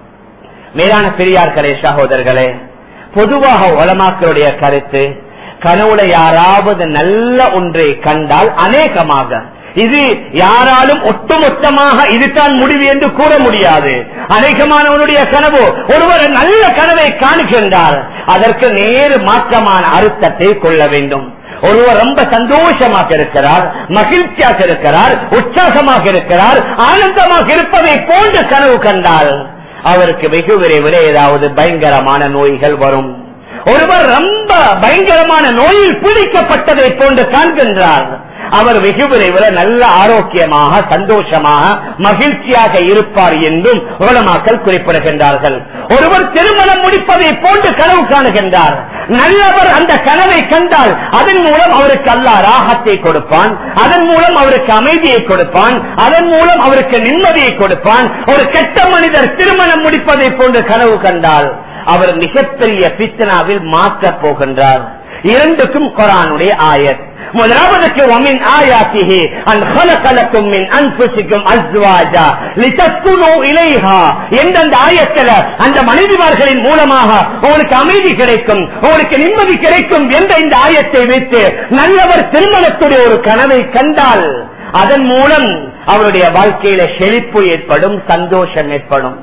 மேலான பெரியார்களே சகோதரர்களே பொதுவாக உலமாக்களுடைய கருத்து கனவுல யாராவது நல்ல ஒன்றை கண்டால் அநேகமாக இது யாராலும் ஒட்டுமொத்தமாக இதுதான் முடிவு என்று கூற முடியாது அநேகமானவனுடைய கனவு ஒருவர் நல்ல கனவை காணுகின்றார் அதற்கு நேரு மாற்றமான அர்த்தத்தை கொள்ள வேண்டும் ஒருவர் ரொம்ப சந்தோஷமாக இருக்கிறார் மகிழ்ச்சியாக இருக்கிறார் உற்சாகமாக இருக்கிறார் ஆனந்தமாக இருப்பதை போன்று கனவு கண்டால் அவருக்கு வெகு விரைவில் ஏதாவது பயங்கரமான நோய்கள் வரும் ஒருவர் ரொம்ப பயங்கரமான நோயில் பீடிக்கப்பட்டதை போன்று காண்கின்றார் அவர் வெகு விரைவில் நல்ல ஆரோக்கியமாக சந்தோஷமாக மகிழ்ச்சியாக இருப்பார் என்றும் உலமாக்கள் குறிப்பிடுகின்றார்கள் ஒருவர் திருமணம் முடிப்பதை போன்று கனவு காணுகின்றார் நல்லவர் அந்த கனவை கண்டால் அதன் மூலம் அவருக்கு அல்லா ராகத்தை கொடுப்பான் அதன் மூலம் அவருக்கு அமைதியை கொடுப்பான் அதன் மூலம் அவருக்கு நிம்மதியை கொடுப்பான் ஒரு கெட்ட மனிதர் திருமணம் முடிப்பதை போன்று கனவு கண்டால் அவர் மிகப்பெரிய பித்தனாவில் மாற்றப் போகின்றார் இரண்டுக்கும் குரானுடைய ஆயத் முதலாவதுக்கு ومن آياته أن خلق لكم من أنفسكم أزواجا لتسكنوا إليها என்ற அந்த ஆயத்துல அந்த மனைவிமார்களின் மூலமாக உங்களுக்கு அமைதி கிடைக்கும் உங்களுக்கு நிம்மதி கிடைக்கும் என்ற இந்த ஆயத்தை வைத்து நல்லவர் திருமணத்துடைய ஒரு கனவை கண்டால் அதன் மூலம் அவருடைய வாழ்க்கையில செழிப்பு ஏற்படும் சந்தோஷம் ஏற்படும்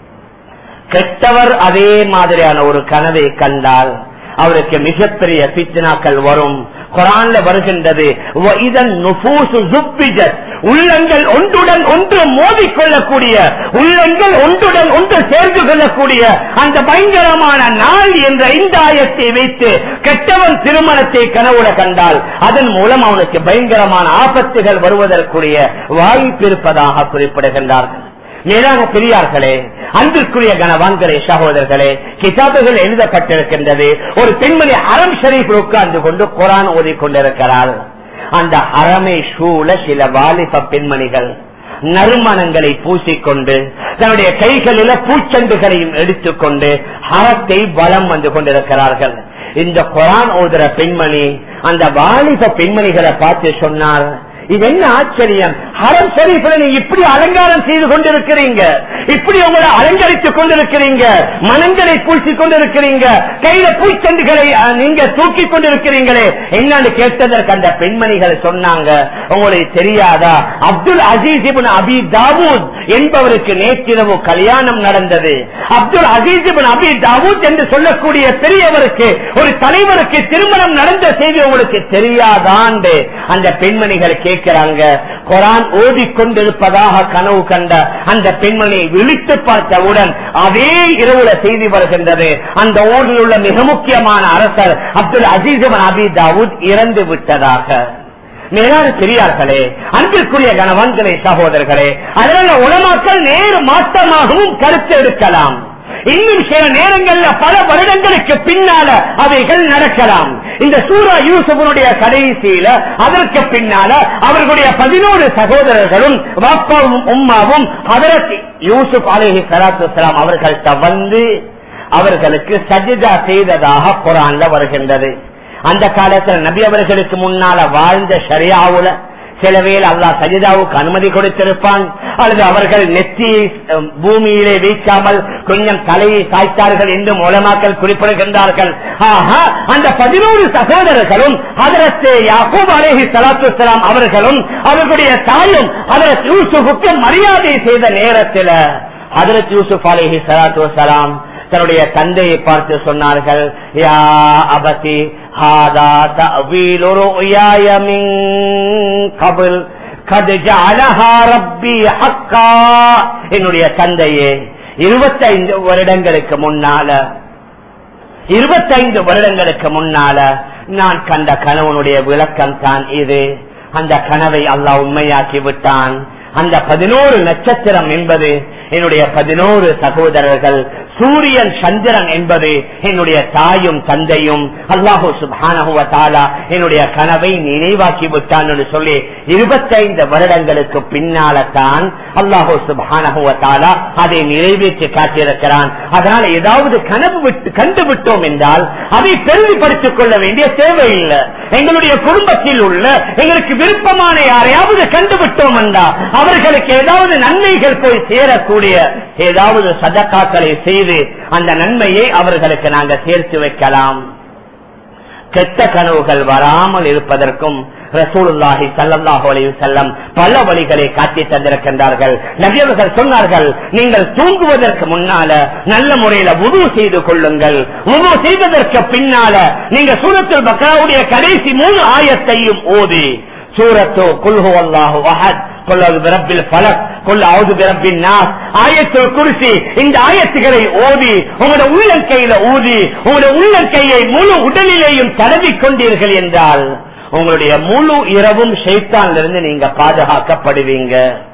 கெட்டவர் அதே மாதிரியான ஒரு கனவை கண்டால் அவருக்கு மிகப்பெரிய பித்னாக்கள் வரும் குரான்ல வருகின்றது இதன் உள்ளங்கள் ஒன்றுடன் ஒன்று மோதிக்கொள்ளக்கூடிய உள்ளங்கள் ஒன்றுடன் ஒன்று சேர்ந்து கொள்ளக்கூடிய அந்த பயங்கரமான நாள் என்ற இந்த ஆயத்தை வைத்து கெட்டவன் திருமணத்தை கனவுல கண்டால் அதன் மூலம் அவனுக்கு பயங்கரமான ஆபத்துகள் வருவதற்குரிய வாய்ப்பு இருப்பதாக குறிப்பிடுகின்றார்கள் மேலான பெரியார்களே அன்பிற்குரிய கனவான்களே சகோதரர்களே கிதாபுகள் எழுதப்பட்டிருக்கின்றது ஒரு பெண்மணி அறம் ஷரீஃப் உட்கார்ந்து கொண்டு குரான் ஓதிக்கொண்டிருக்கிறார் அந்த அறமை சூழ சில வாலிப பெண்மணிகள் நறுமணங்களை பூசிக்கொண்டு தன்னுடைய கைகளில பூச்செண்டுகளையும் எடுத்துக்கொண்டு அறத்தை வளம் வந்து கொண்டிருக்கிறார்கள் இந்த குரான் ஓதுற பெண்மணி அந்த வாலிப பெண்மணிகளை பார்த்து சொன்னார் இது என்ன ஆச்சரியம் ஹரம் ஷரீஃபில் நீங்க இப்படி அலங்காரம் செய்து கொண்டிருக்கிறீங்க இப்படி உங்களை அலங்கரித்துக் கொண்டிருக்கிறீங்க மனங்களை பூசிக் கொண்டிருக்கிறீங்க கையில பூச்செண்டுகளை அஹ், நீங்க தூக்கி கொண்டிருக்கிறீங்களே என்னன்னு கேட்டதற்கு அந்த பெண்மணிகள் சொன்னாங்க உங்களுக்கு தெரியாதா அப்துல் அசீஸ் இப்னு அபி தாவூத் என்பவருக்கு நேற்றிரவு கல்யாணம் நடந்தது அப்துல் அசீஸ் இப்னு அபி தாவூத் என்று சொல்லக்கூடிய பெரியவருக்கு ஒரு தலைவருக்கு திருமணம் நடந்த செய்தி உங்களுக்கு தெரியாதாண்டு அந்த பெண்மணிகள் கேட்கிறாங்க குரான் ஓதிக்கொண்டிருப்பதாக கனவு கண்ட அந்த பெண்மணியை விழித்து பார்த்தவுடன் அதே இரவுல செய்தி வருகின்றது அந்த ஊரில் உள்ள மிக முக்கியமான அரசர் அப்துல் அசீஸ் அபி தாவூத் இறந்து விட்டதாக மேலான பெரியார்களே அன்பிற்குரிய கணவன்களே சகோதரர்களே அதனால உலமாக்கள் நேரு மாற்றமாகவும் கருத்து எடுக்கலாம் இன்னும் சில நேரங்கள்ல பல வருடங்களுக்கு பின்னால அவைகள் நடக்கலாம் இந்த சூரா யூசுஃபனுடைய கடைசியில அதற்கு பின்னால அவர்களுடைய பதினோரு சகோதரர்களும் வாப்பாவும் உம்மாவும் அதற்கு யூசுப் அலேஹி சலாத்து அவர்கள் வந்து அவர்களுக்கு சஜிதா செய்ததாக குரான்ல வருகின்றது அந்த காலத்துல நபி அவர்களுக்கு முன்னால வாழ்ந்த ஷரியாவுல சில வேளை அல்லாஹ் சஜிதாவுக்கு அனுமதி கொடுத்திருப்பான் அல்லது அவர்கள் நெத்தி அஹ், பூமியிலே வீழ்ச்சாமல் கொஞ்சம் தலையை சாய்த்தார்கள் என்று மூலமாக்கல் குறிப்பிடுகின்றார்கள் ஆஹா அந்த பதினோரு சகோதரர்களும் அதற்கு யாக்கூப் அலேஹி சலாத்து அவர்களும் அவர்களுடைய தாயும் அதற்கு யூசுஃபுக்கு மரியாதை செய்த நேரத்தில் ஹதரத் யூசுப் அலேஹி சலாத்து வசலாம் தன்னுடைய தந்தையை பார்த்து சொன்னார்கள் யா அபதி ஹாதா தஅவீலு ருயாய மின் கபில் கத் ஜஅலஹா ரப்பி ஹக்கா என்னுடைய தந்தையே இருபத்தைந்து வருடங்களுக்கு முன்னால இருபத்தைந்து வருடங்களுக்கு முன்னால நான் கண்ட கணவனுடைய விளக்கம் தான் இது அந்த கனவை அல்லாஹ் உண்மையாக்கி விட்டான் அந்த பதினோரு நட்சத்திரம் என்பது என்னுடைய பதினோரு சகோதரர்கள் சூரியன் சந்திரன் என்பது என்னுடைய தாயும் தந்தையும் அல்லாஹூ சுபானகுவத்தாலா என்னுடைய கனவை நினைவாக்கி விட்டான் என்று சொல்லி இருபத்தைந்து வருடங்களுக்கு பின்னால தான் அல்லாஹூ சுபானகுவத்தாலா அதை நிறைவேற்றி காட்டியிருக்கிறான் அதனால் ஏதாவது கனவு விட்டு கண்டுவிட்டோம் என்றால் அதை பெருமைப்படுத்திக் கொள்ள வேண்டிய தேவையில்லை எங்களுடைய குடும்பத்தில் உள்ள எங்களுக்கு விருப்பமான யாரையாவது கண்டுவிட்டோம் என்றால் அவர்களுக்கு ஏதாவது நன்மைகள் போய் சேரக்கூடிய ஏதாவது சதக்காக்களை செய்து அந்த நன்மையை அவர்களுக்கு நாங்கள் சேர்த்து வைக்கலாம் கெட்ட கனவுகள் வராமல் இருப்பதற்கும் ரசூலுல்லாஹி சல்லாஹு அலைஹி செல்லம் பல வழிகளை காட்டி தந்திருக்கின்றார்கள் நபியவர்கள் சொன்னார்கள் நீங்கள் தூங்குவதற்கு முன்னால நல்ல முறையில உது செய்து கொள்ளுங்கள் உது செய்ததற்கு பின்னால நீங்க சூரத்துல் பக்ராவுடைய கடைசி மூணு ஆயத்தையும் ஓதி சூரத்தோ குல்ஹு அல்லாஹு அஹத் இந்த ஆயத்துகளை ஓதி உங்களோட உள்ளங்கையில ஊதி உங்களோட உள்ளங்கையை முழு உடலிலேயும் தடவி கொண்டீர்கள் என்றால் உங்களுடைய முழு இரவும் ஷைத்தானிலிருந்து நீங்க பாதுகாக்கப்படுவீங்க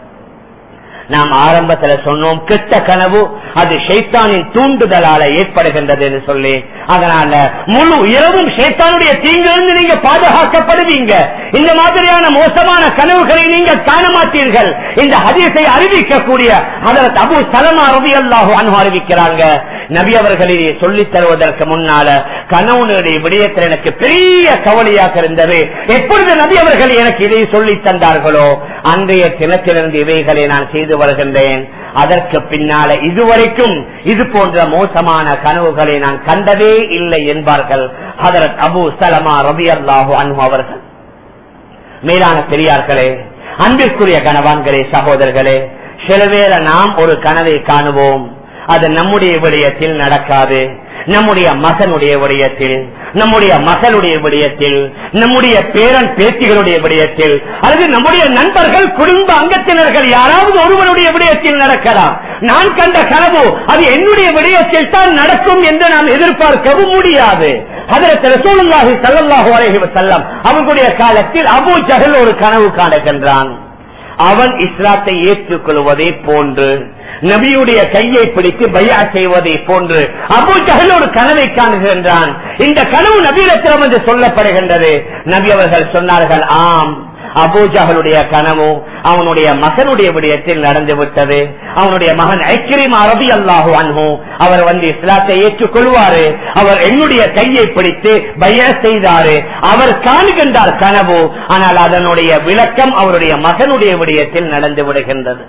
நாம் ஆரம்பத்துல சொன்னோம் கெட்ட கனவு அது ஷைத்தானின் தூண்டுதலால ஏற்படுகின்றது என்று சொல்லி அதனால முழு இரவும் ஷைத்தானுடைய தீங்கிலிருந்து நீங்க பாதுகாக்கப்படுவீங்க இந்த மாதிரியான மோசமான கனவுகளை நீங்க காண மாட்டீர்கள் இந்த ஹதீஸை அறிவிக்கக்கூடிய அதற்கு அபு சலமா ரவி அல்லாஹு அனு அறிவிக்கிறாங்க நபி அவர்களை சொல்லித் தருவதற்கு முன்னால கணவனுடைய விடயத்தில் எனக்கு பெரிய கவலையாக இருந்தது எப்பொழுது நபி அவர்கள் எனக்கு இதை சொல்லி தந்தார்களோ அன்றைய தினத்திலிருந்து இவைகளை நான் செய்து வருகின்றேன் அதற்கு பின்னால இதுவரைக்கும் இது போன்ற மோசமான கனவுகளை நான் கண்டதே இல்லை என்பார்கள் அதற்கு அபு சலமா ரபி அல்லாஹு அனு அவர்கள் மேலான பெரியார்களே அன்பிற்குரிய கணவான்களே சகோதரர்களே சில வேள நாம் ஒரு கனவை காணுவோம் அது நம்முடைய விடயத்தில் நடக்காது நம்முடைய மகனுடைய விடயத்தில் நம்முடைய மகளுடைய விடயத்தில் நம்முடைய பேரன் பேத்திகளுடைய விடயத்தில் அல்லது நம்முடைய நண்பர்கள் குடும்ப அங்கத்தினர்கள் யாராவது ஒருவருடைய விடயத்தில் நடக்கலாம் நான் கண்ட கனவு அது என்னுடைய விடயத்தில் தான் நடக்கும் என்று நாம் எதிர்பார்க்கவும் முடியாது அதற்கு ரசூலுல்லாஹி ஸல்லல்லாஹு அலைஹி வஸல்லம் அவர்களுடைய காலத்தில் அபூ ஜஹல் ஒரு கனவு காணுகின்றான் அவன் இஸ்லாத்தை ஏற்றுக்கொள்வதை போன்று நபியுடைய கையை பிடித்து பையா செய்வதை போன்று அபு ஜஹல் ஒரு கனவை காணுகின்றான் இந்த கனவு நபியிடத்திலும் என்று சொல்லப்படுகின்றது நபி அவர்கள் சொன்னார்கள் ஆம் அபூஜாகளுடைய கனவு அவனுடைய மகனுடைய விடயத்தில் நடந்து விட்டது அவனுடைய மகன் ஐக்கிரிம் அரபி அல்லாஹு அன்ஹு அவர் வந்து இஸ்லாத்தை ஏற்றுக்கொள்வாரு அவர் என்னுடைய கையை பிடித்து பய செய்தாரு அவர் காணுகின்றார் கனவு ஆனால் அதனுடைய விளக்கம் அவருடைய மகனுடைய விடயத்தில் நடந்து விடுகின்றது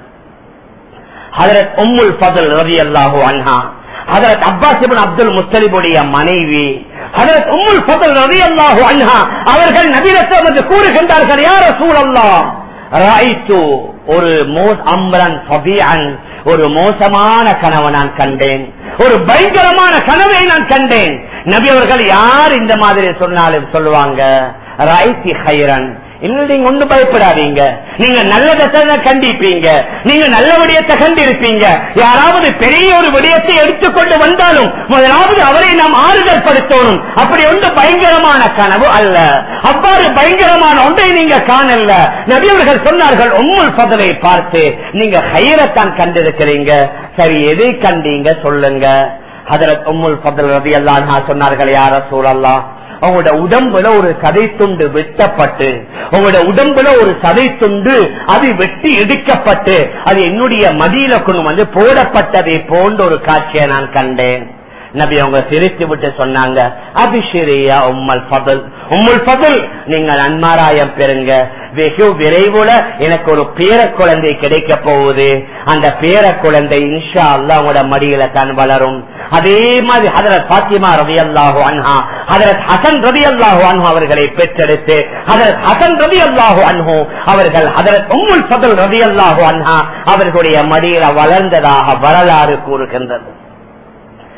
ஹதரத் உம்முல் ஃபதல் ரவி அல்லாஹு அன்ஹா ஹதரத் அப்பாஸ் இப்னு அப்துல் முஸ்தலிபுடைய மனைவி ஹதரத் உம்முல் ஃபதல் ரவி அல்லாஹு அன்ஹா அவர்கள் நபிரத்தம் என்று கூறுகின்றார்கள் யார் ரசூலல்லாஹ் ராய்த்து ஒரு மோஸ் அம்ரன் ஃபபியன் ஒரு மோசமான கனவை நான் கண்டேன் ஒரு பயங்கரமான கனவை நான் கண்டேன் நபி அவர்கள் யார் இந்த மாதிரி சொன்னாலும் சொல்லுவாங்க ராய்த்தி ஹைரன் இன்னும் நீங்க ஒண்ணு பயப்படாதீங்க நீங்க நல்லதை கண்டிப்பீங்க நீங்க நல்ல விடயத்தை கண்டிருப்பீங்க யாராவது பெரிய ஒரு விடயத்தை எடுத்துக்கொண்டு வந்தாலும் முதலாவது அவரை நாம் ஆறுதல் படுத்தணும் அப்படி ஒன்று பயங்கரமான கனவு அல்ல அவ்வாறு பயங்கரமான ஒன்றை நீங்க காணல நபியவர்கள் சொன்னார்கள் உம்முல் பதலை பார்த்து நீங்க ஹைரத்தான் கண்டிருக்கிறீங்க சரி எதை கண்டீங்க சொல்லுங்க ஹதரத் உம்முல் பதல் ரவி அல்லா சொன்னார்கள் யார சூழல்லாம் உங்களோட உடம்புல ஒரு சதை துண்டு வெட்டப்பட்டு உங்களோட உடம்புல ஒரு சதை துண்டு அது வெட்டி எடுக்கப்பட்டு அது என்னுடைய மதியில கொண்டு வந்து போடப்பட்டதை போன்ற ஒரு காட்சியை நான் கண்டேன் நபி அவங்க சிரித்து விட்டு சொன்னாங்க அபிஷேரியா உம்மல் பதல் உம்முல் பதல் நீங்கள் நன்மாராயம் பெறுங்க வெகு விரைவுல எனக்கு ஒரு பேர குழந்தை கிடைக்க போகுது அந்த பேர குழந்தை இன்ஷா அல்லா உங்களோட மடியில தான் வளரும் அதே மாதிரி ஹதரத் பாத்திமா ரவி அல்லாஹு அன்ஹா ஹதரத் ஹசன் ரவி அல்லாஹு அன்ஹு அவர்களை பெற்றெடுத்து ஹதரத் ஹசன் ரவி அல்லாஹு அன்ஹு அவர்கள் ஹதரத் உம்முல் பதல் ரவி அல்லாஹு அன்ஹா அவர்களுடைய மடியில வளர்ந்ததாக வரலாறு கூறுகின்றது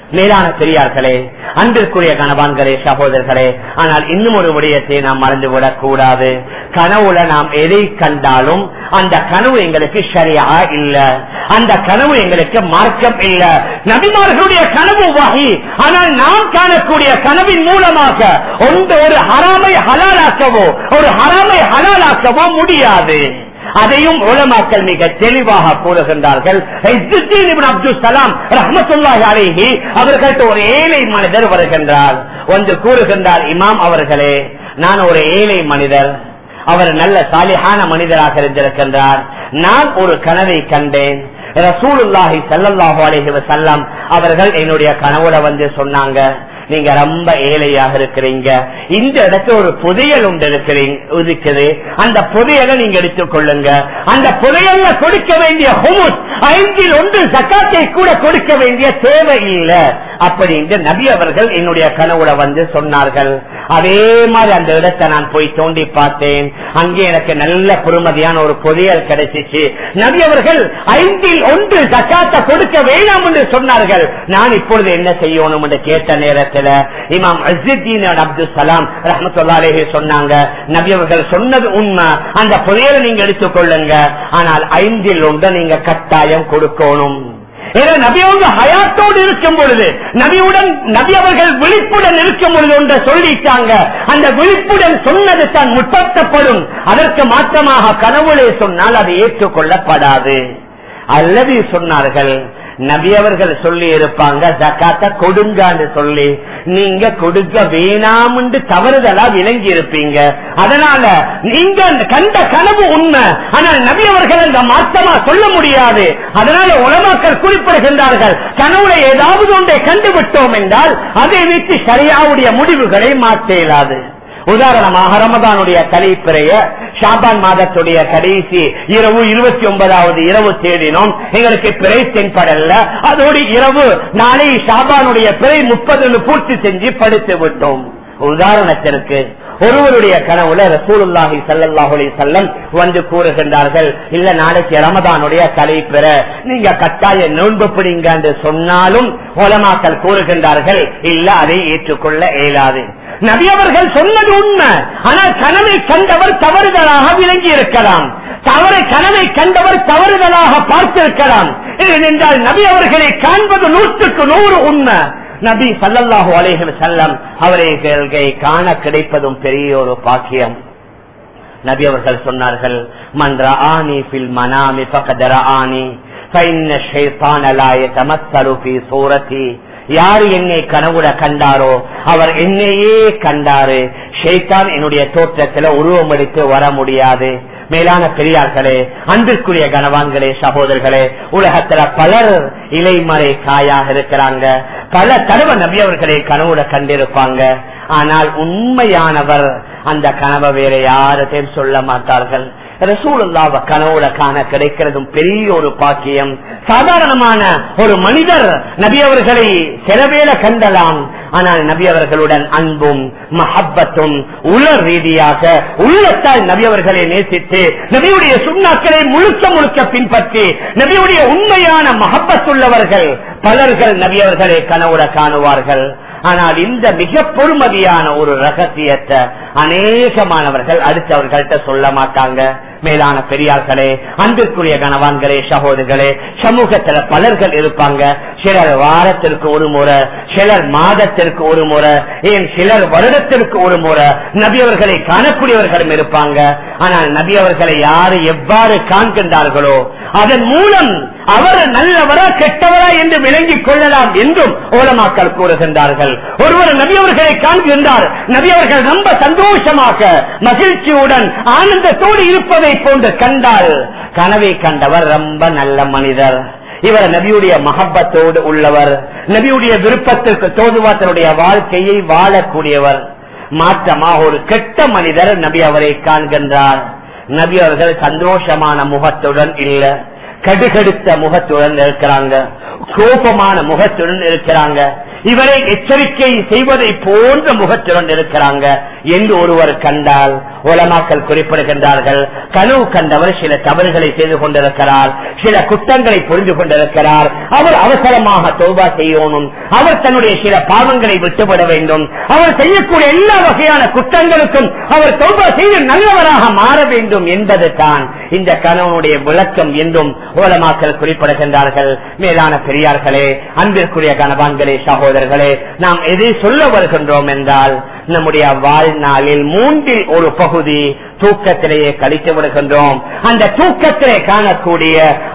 மேலான பெரியார்களே அன்பிற்குரிய கணவான்களே சகோதரர்களே ஆனால் இன்னும் ஒரு விடயத்தை நாம் மறந்துவிடக் கூடாது கனவுல நாம் எதை கண்டாலும் அந்த கனவு எங்களுக்கு சரியா இல்ல அந்த கனவு எங்களுக்கு மார்க்கம் இல்ல நபிமார்களுடைய கனவு வகை ஆனால் நாம் காணக்கூடிய கனவின் மூலமாக ஒன்று ஒரு ஹராமை ஹலாலாக்கவோ ஒரு ஹராமை ஹலாலாக்கவோ முடியாது அதையும் உலமாக்கள் மிக தெளிவாக கூறுகின்றார்கள் அப்துல் சலாம் ரஹமத்துல்லாஹி அலைஹி அவர்கள்ட்ட ஒரு ஏழை மனிதர் வருகின்றார் ஒன்று கூறுகின்றார் இமாம் அவர்களே நான் ஒரு ஏழை மனிதர் அவர் நல்ல சாலிஹான மனிதராக இருந்திருக்கின்றார் நான் ஒரு கனவை கண்டேன் ரசூலுல்லாஹி சல்லாஹூ அலஹி வசல்லாம் அவர்கள் என்னுடைய கனவுல வந்து சொன்னாங்க நீங்க ரொம்ப ஏழையாக இருக்கிறீங்க இந்த இடத்துல ஒரு புதையல் உண்டு இருக்கிறீங்க இருக்குது அந்த புதையலை நீங்க எடுத்துக் கொள்ளுங்க அந்த புதையல்ல கொடுக்க வேண்டிய ஹுமுஸ் ஐந்தில் ஒன்று சக்காத்தை கூட கொடுக்க வேண்டிய தேவை இல்லை அப்படின்னு நபி அவர்கள் என்னுடைய கனவுல வந்து சொன்னார்கள் அதே மாதிரி அந்த இடத்தை நான் போய் தோண்டி பார்த்தேன் அங்கே எனக்கு நல்ல பொறுமதியான ஒரு பொறியல் கிடைச்சிச்சு நபி அவர்கள் ஐந்தில் ஒன்று சக்காத்தை கொடுக்க வேண்டாம் என்று சொன்னார்கள் நான் இப்பொழுது என்ன செய்யணும் என்று கேட்ட நேரத்தில் இமாம் அசித்தீன் அப்துல் சலாம் ரஹமத்துல்லாலேயே சொன்னாங்க நபி அவர்கள் சொன்னது உண்மை அந்த புதையலை நீங்க எடுத்துக்கொள்ளுங்க ஆனால் ஐந்தில் ஒன்று நீங்க கட்டாயம் கொடுக்கணும் நபி அவங்க ஹயாத்தோடு இருக்கும் பொழுது நபியுடன் நபி அவர்கள் விழிப்புடன் இருக்கும் பொழுது ஒன்றை சொல்லிட்டாங்க அந்த விழிப்புடன் சொன்னது தான் முற்படுத்தப்படும் அதற்கு மாற்றமாக கனவுளே சொன்னால் அது ஏற்றுக்கொள்ளப்படாது அல்லது சொன்னார்கள் நபி அவர்கள் சொல்லி இருப்பாங்க ஜக்காத்த கொடுங்கான்னு சொல்லி நீங்க கொடுக்க வேணாம் என்று தவறுதலா விளங்கி இருப்பீங்க அதனால நீங்க கண்ட கனவு உண்மை ஆனால் நபி அவர்கள் அந்த மாற்றமா சொல்ல முடியாது அதனால உலமாக்கள் குறிப்பிடுகின்றார்கள் கனவுல ஏதாவது ஒன்றை கண்டுவிட்டோம் என்றால் அதை வைத்து சரியாவுடைய முடிவுகளை மாற்ற இயலாது உதாரணமாக ரமதானுடைய கலைப்பிறைய ஷாபான் மாதத்துடைய கடைசி இரவு இருபத்தி ஒன்பதாவது இரவு தேடினோம் எங்களுக்கு பிறை தென்படல அதோடு இரவு நாளை ஷாபானுடைய பிறை முப்பது பூர்த்தி செஞ்சு படுத்து விட்டோம் உதாரணத்திற்கு ஒருவருடைய கனவுல ரசூலுல்லாஹி சல்லாஹுலி செல்லம் வந்து கூறுகின்றார்கள் இல்ல நாளைக்கு ரமதானுடைய கலை பெற நீங்க கட்டாய நோன்பு பிடிங்க என்று சொன்னாலும் உலமாக்கள் கூறுகின்றார்கள் இல்ல அதை ஏற்றுக்கொள்ள இயலாது நபி அவர்கள் சொன்னது உண்மை ஆனால் கனவை கண்டவர் தவறுதலாக விளங்கி இருக்கலாம் தவறை கனவை கண்டவர் தவறுதலாக பார்த்திருக்கலாம் ஏனென்றால் நபி அவர்களை காண்பது நூற்றுக்கு நூறு உண்மை நபி சல்லல்லாஹு அலேஹி செல்லம் அவரை காண கிடைப்பதும் பெரிய ஒரு பாக்கியம் நபி அவர்கள் சொன்னார்கள் மன்ற ஆனி பில் மனாமி பக்கதர ஆனி யார் என்னை கனவுட கண்டாரோ அவர் என்னையே கண்டாரு ஷெய்தான் என்னுடைய தோற்றத்துல உருவம் எடுத்து வர முடியாது மேலான பெரியார்களே அன்பிற்குரிய கனவான்களே சகோதரர்களே உலகத்துல பலர் இலைமறை காயாக இருக்கிறாங்க பல தடவை நபி அவர்களை கனவுட கண்டிருப்பாங்க ஆனால் உண்மையானவர் அந்த கனவை வேற யார்கிட்டையும் சொல்ல மாட்டார்கள் ரசூலுல்லாவ கனவுல காண கிடைக்கிறதும் பெரிய ஒரு பாக்கியம் சாதாரணமான ஒரு மனிதர் நபி அவர்களை சிலவேல கண்டலாம் ஆனால் நபி அவர்களுடன் அன்பும் மஹப்பத்தும் உலர் ரீதியாக உள்ளத்தால் நபி அவர்களை நேசித்து நபியுடைய சுண்ணாக்களை முழுக்க முழுக்க பின்பற்றி நபியுடைய உண்மையான மஹப்பத்துள்ளவர்கள் பலர்கள் நபி அவர்களை கனவுல காணுவார்கள் ஆனால் இந்த மிக பொறுமதியான ஒரு ரகசியத்தை அநேகமானவர்கள் அடுத்தவர்கள்ட்ட சொல்ல மாட்டாங்க மேலான பெரியார்களே அன்பிற்குரிய கணவான்களே சகோதரர்களே சமூகத்துல பலர்கள் இருப்பாங்க சிலர் வாரத்திற்கு ஒரு முறை சிலர் மாதத்திற்கு ஒரு முறை ஏன் சிலர் வருடத்திற்கு ஒரு முறை நபியவர்களை காணக்கூடியவர்களும் இருப்பாங்க ஆனால் நபியவர்களை யாரு எவ்வாறு காண்கின்றார்களோ அதன் மூலம் அவர் நல்லவரா கெட்டவரா என்று விளங்கிக் கொள்ளலாம் என்றும் ஓலமாக்கள் கூறுகின்றார்கள் ஒருவர் நபியவர்களை காண்கின்றார் நபியவர்கள் ரொம்ப சந்தோஷமாக மகிழ்ச்சியுடன் ஆனந்தத்தோடு இருப்பதை போன்று கண்டால் கனவை கண்டவர் ரொம்ப நல்ல மனிதர் இவர் நபியுடைய மகப்பத்தோடு உள்ளவர் நபியுடைய விருப்பத்திற்கு தோதுவா தன்னுடைய வாழ்க்கையை வாழக்கூடியவர் மாற்றமா ஒரு கெட்ட மனிதர் நபி அவரை காண்கின்றார் நபி அவர்கள் சந்தோஷமான முகத்துடன் இல்ல கடுகடுத்த முகத்துடன் இருக்கிறாங்க கோபமான முகத்துடன் இருக்கிறாங்க இவரை எச்சரிக்கை செய்வதை போன்ற முகத்துடன் இருக்கிறாங்க என்று ஒருவர் கண்டால் உலமாக்கள் குறிப்பிடுகின்றார்கள் கனவு கண்டவர் சில தவறுகளை செய்து கொண்டிருக்கிறார் சில குற்றங்களை புரிந்து கொண்டிருக்கிறார் அவர் அவசரமாக தௌபா செய்யணும் அவர் தன்னுடைய சில பாவங்களை விட்டுவிட வேண்டும் அவர் செய்யக்கூடிய எல்லா வகையான குற்றங்களுக்கும் அவர் தௌபா செய்து நல்லவராக மாற வேண்டும் என்பது தான் இந்த கணவனுடைய விளக்கம் என்றும் ஓலமாக்கள் குறிப்பிடுகின்றார்கள் மேலான பெரியார்களே அன்பிற்குரிய கணவான்களே சகோதரர்களே நாம் எதை சொல்ல வருகின்றோம் என்றால் நம்முடைய வாழ்நாளில் மூன்றில் ஒரு பகுதி தூக்கத்திலேயே கழித்து விடுகின்றோம் அந்த தூக்கத்திலே காணக்கூடிய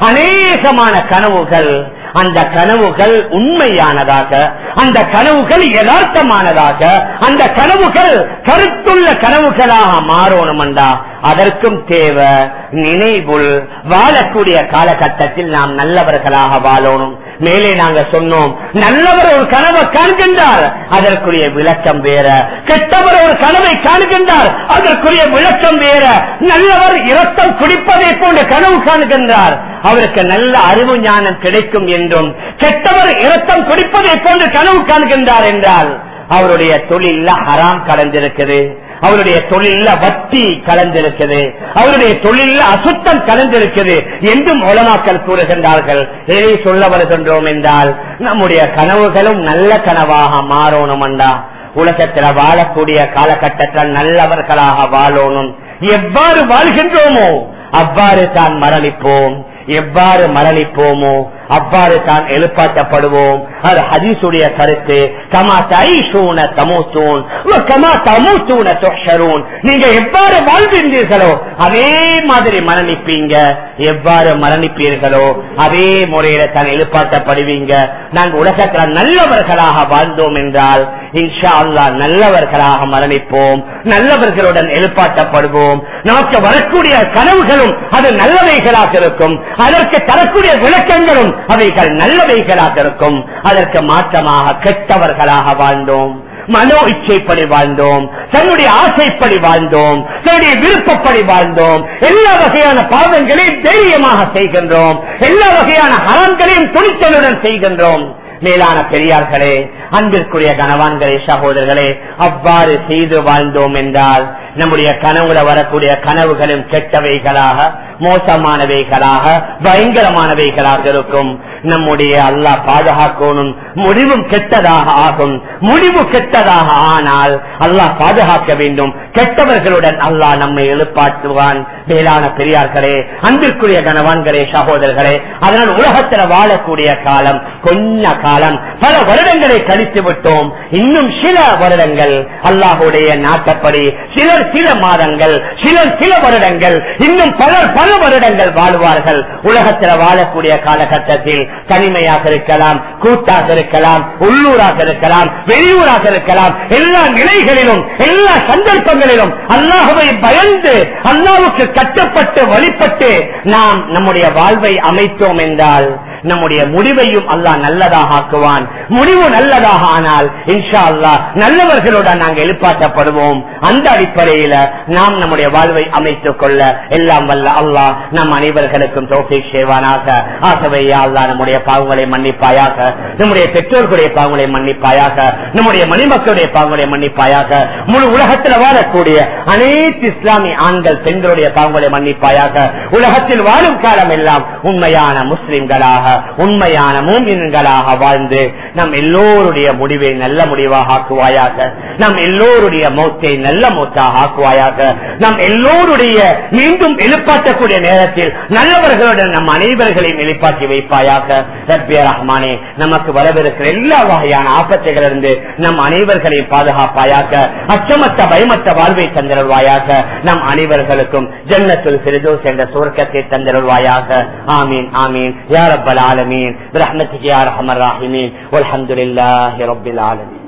அநேகமான கனவுகள் அந்த கனவுகள் உண்மையானதாக அந்த கனவுகள் யதார்த்தமானதாக அந்த கனவுகள் கருத்துள்ள கனவுகளாக மாறணும்டா அதற்கும் தேவை நினைவுள் வாழக்கூடிய காலகட்டத்தில் நாம் நல்லவர்களாக வாழணும் மேலே நாங்க சொன்னோம் நல்லவர் ஒரு கனவை காண்கின்றார் அதற்குரிய விளக்கம் வேற கெட்டவர் ஒரு கனவை காண்கின்றார் அதற்குரிய விளக்கம் வேற நல்லவர் இரத்தம் குடிப்பதை போன்ற கனவு காண்கின்றார் அவருக்கு நல்ல அறிவு ஞானம் கிடைக்கும் என்றும் கெட்டவர் இரத்தம் குடிப்பதை போன்று கனவு காண்கின்றார் என்றால் அவருடைய தொழில ஹராம் கலந்திருக்குது அவருடைய தொழில வட்டி கலந்திருக்குது அவருடைய தொழில அசுத்தம் கலந்திருக்குது என்றும் உலமாக்கல் கூறுகின்றார்கள் எதை சொல்ல வருகின்றோம் என்றால் நம்முடைய கனவுகளும் நல்ல கனவாக மாறணும் என்றா உலகத்துல வாழக்கூடிய காலகட்டத்தில் நல்லவர்களாக வாழணும் எவ்வாறு வாழ்கின்றோமோ அவ்வாறு தான் மரணிப்போம் எவ்வாறு மரணிப்போமோ அவ்வாறு தான் எழுப்பாட்டப்படுவோம் அது ஹதீசுடைய கருத்து கமா தைஷூன தமூத்தூன் கமா தமூத்தூன தொஷரூன் நீங்க எவ்வாறு வாழ்கின்றீர்களோ அதே மாதிரி மரணிப்பீங்க எவ்வாறு மரணிப்பீர்களோ அதே முறையில தான் எழுப்பாட்டப்படுவீங்க நாங்கள் உலகத்துல நல்லவர்களாக வாழ்ந்தோம் என்றால் இன்ஷா அல்லா நல்லவர்களாக மரணிப்போம் நல்லவர்களுடன் எழுப்பாட்டப்படுவோம் நமக்கு வரக்கூடிய கனவுகளும் அது நல்லவைகளாக இருக்கும் அதற்கு தரக்கூடிய விளக்கங்களும் அவைகள் நல்லவைகளாக இருக்கும் அதற்கு மாற்றமாக கெட்டவர்களாக வாழ்ந்தோம் மனோ இச்சைப்படி வாழ்ந்தோம் தன்னுடைய ஆசைப்படி வாழ்ந்தோம் தன்னுடைய விருப்பப்படி வாழ்ந்தோம் எல்லா வகையான பாவங்களையும் தைரியமாக செய்கின்றோம் எல்லா வகையான ஹரங்களையும் துணிச்சலுடன் செய்கின்றோம் மேலான பெரியார்களே அன்பிற்குரிய கனவான்களே சகோதரர்களே அவ்வாறு செய்து வாழ்ந்தோம் என்றால் நம்முடைய கனவுல வரக்கூடிய கனவுகளும் கெட்டவைகளாக மோசமானவைகளாக பயங்கரமானவைகளாக இருக்கும் நம்முடைய அல்லாஹ் பாதுகாக்கணும் முடிவும் கெட்டதாக ஆகும் முடிவு கெட்டதாக ஆனால் அல்லாஹ் பாதுகாக்க வேண்டும் கெட்டவர்களுடன் அல்லாஹ் நம்மை எழுப்பாட்டுவான் மேலான பெரியார்களே அன்பிற்குரிய கனவான்களே சகோதரர்களே அதனால் உலகத்தில் வாழக்கூடிய காலம் கொஞ்ச காலம் பல வருடங்களை கழித்து விட்டோம் இன்னும் சில வருடங்கள் அல்லாஹுடைய நாட்டப்படி சிலர் சில மாதங்கள் சிலர் சில வருடங்கள் இன்னும் பலர் பல வருடங்கள் வாழ்வார்கள் உலகத்தில் வாழக்கூடிய காலகட்டத்தில் தனிமையாக இருக்கலாம் கூட்டாக இருக்கலாம் உள்ளூராக இருக்கலாம் வெளியூராக இருக்கலாம் எல்லா நிலைகளிலும் எல்லா சந்தர்ப்பங்களிலும் அல்லாஹுவை பயந்து அல்லாவுக்கு கட்டப்பட்டு வழிபட்டு நாம் நம்முடைய வாழ்வை அமைத்தோம் என்றால் நம்முடைய முடிவையும் அல்லாஹ் நல்லதாக ஆக்குவான் முடிவு நல்லதாக ஆனால் இன்ஷா அல்லாஹ் நல்லவர்களுடன் நாங்கள் எழுப்பாட்டப்படுவோம் அந்த அடிப்படையில நாம் நம்முடைய வாழ்வை அமைத்துக் கொள்ள எல்லாம் வல்ல அல்லாஹ் நம் அனைவர்களுக்கும் தோஃபை செய்வானாக ஆகவே யா அல்லாஹ் நம்முடைய பாவங்களை மன்னிப்பாயாக நம்முடைய பெற்றோர்களுடைய பாவங்களை மன்னிப்பாயாக நம்முடைய மணிமக்களுடைய பாவங்களை மன்னிப்பாயாக முழு உலகத்தில் வாழக்கூடிய அனைத்து இஸ்லாமிய ஆண்கள் பெண்களுடைய பாவங்களை மன்னிப்பாயாக உலகத்தில் வாழும் காலம் எல்லாம் உண்மையான முஸ்லிம்களாக உண்மையான மூமின்களாக வாழ்ந்து நம் எல்லோருடைய முடிவை நல்ல முடிவாக ஆக்குவாயாக நம் எல்லோருடைய மௌத்தை நல்ல மௌத்தாக ஆக்குவாயாக நம் எல்லோருடைய மீண்டும் எழுப்பாற்றக்கூடிய நேரத்தில் நல்லவர்களுடன் நம் அனைவர்களையும் எழுப்பாற்றி வைப்பாயாக ரப்பிய ரஹ்மானே நமக்கு வரவிருக்கிற எல்லா வகையான ஆபத்துகளிலிருந்து நம் அனைவர்களையும் பாதுகாப்பாயாக அச்சமற்ற பயமற்ற வாழ்வை தந்திருவாயாக நம் அனைவர்களுக்கும் ஜன்னத்துல் ஃபிர்தௌஸ் என்ற சுவர்க்கத்தை தந்திருவாயாக ஆமீன் ஆமீன் யா ரப்பல் ஆலமீன் برحمتك يا ارحم الراحمين والحمد لله رب العالمين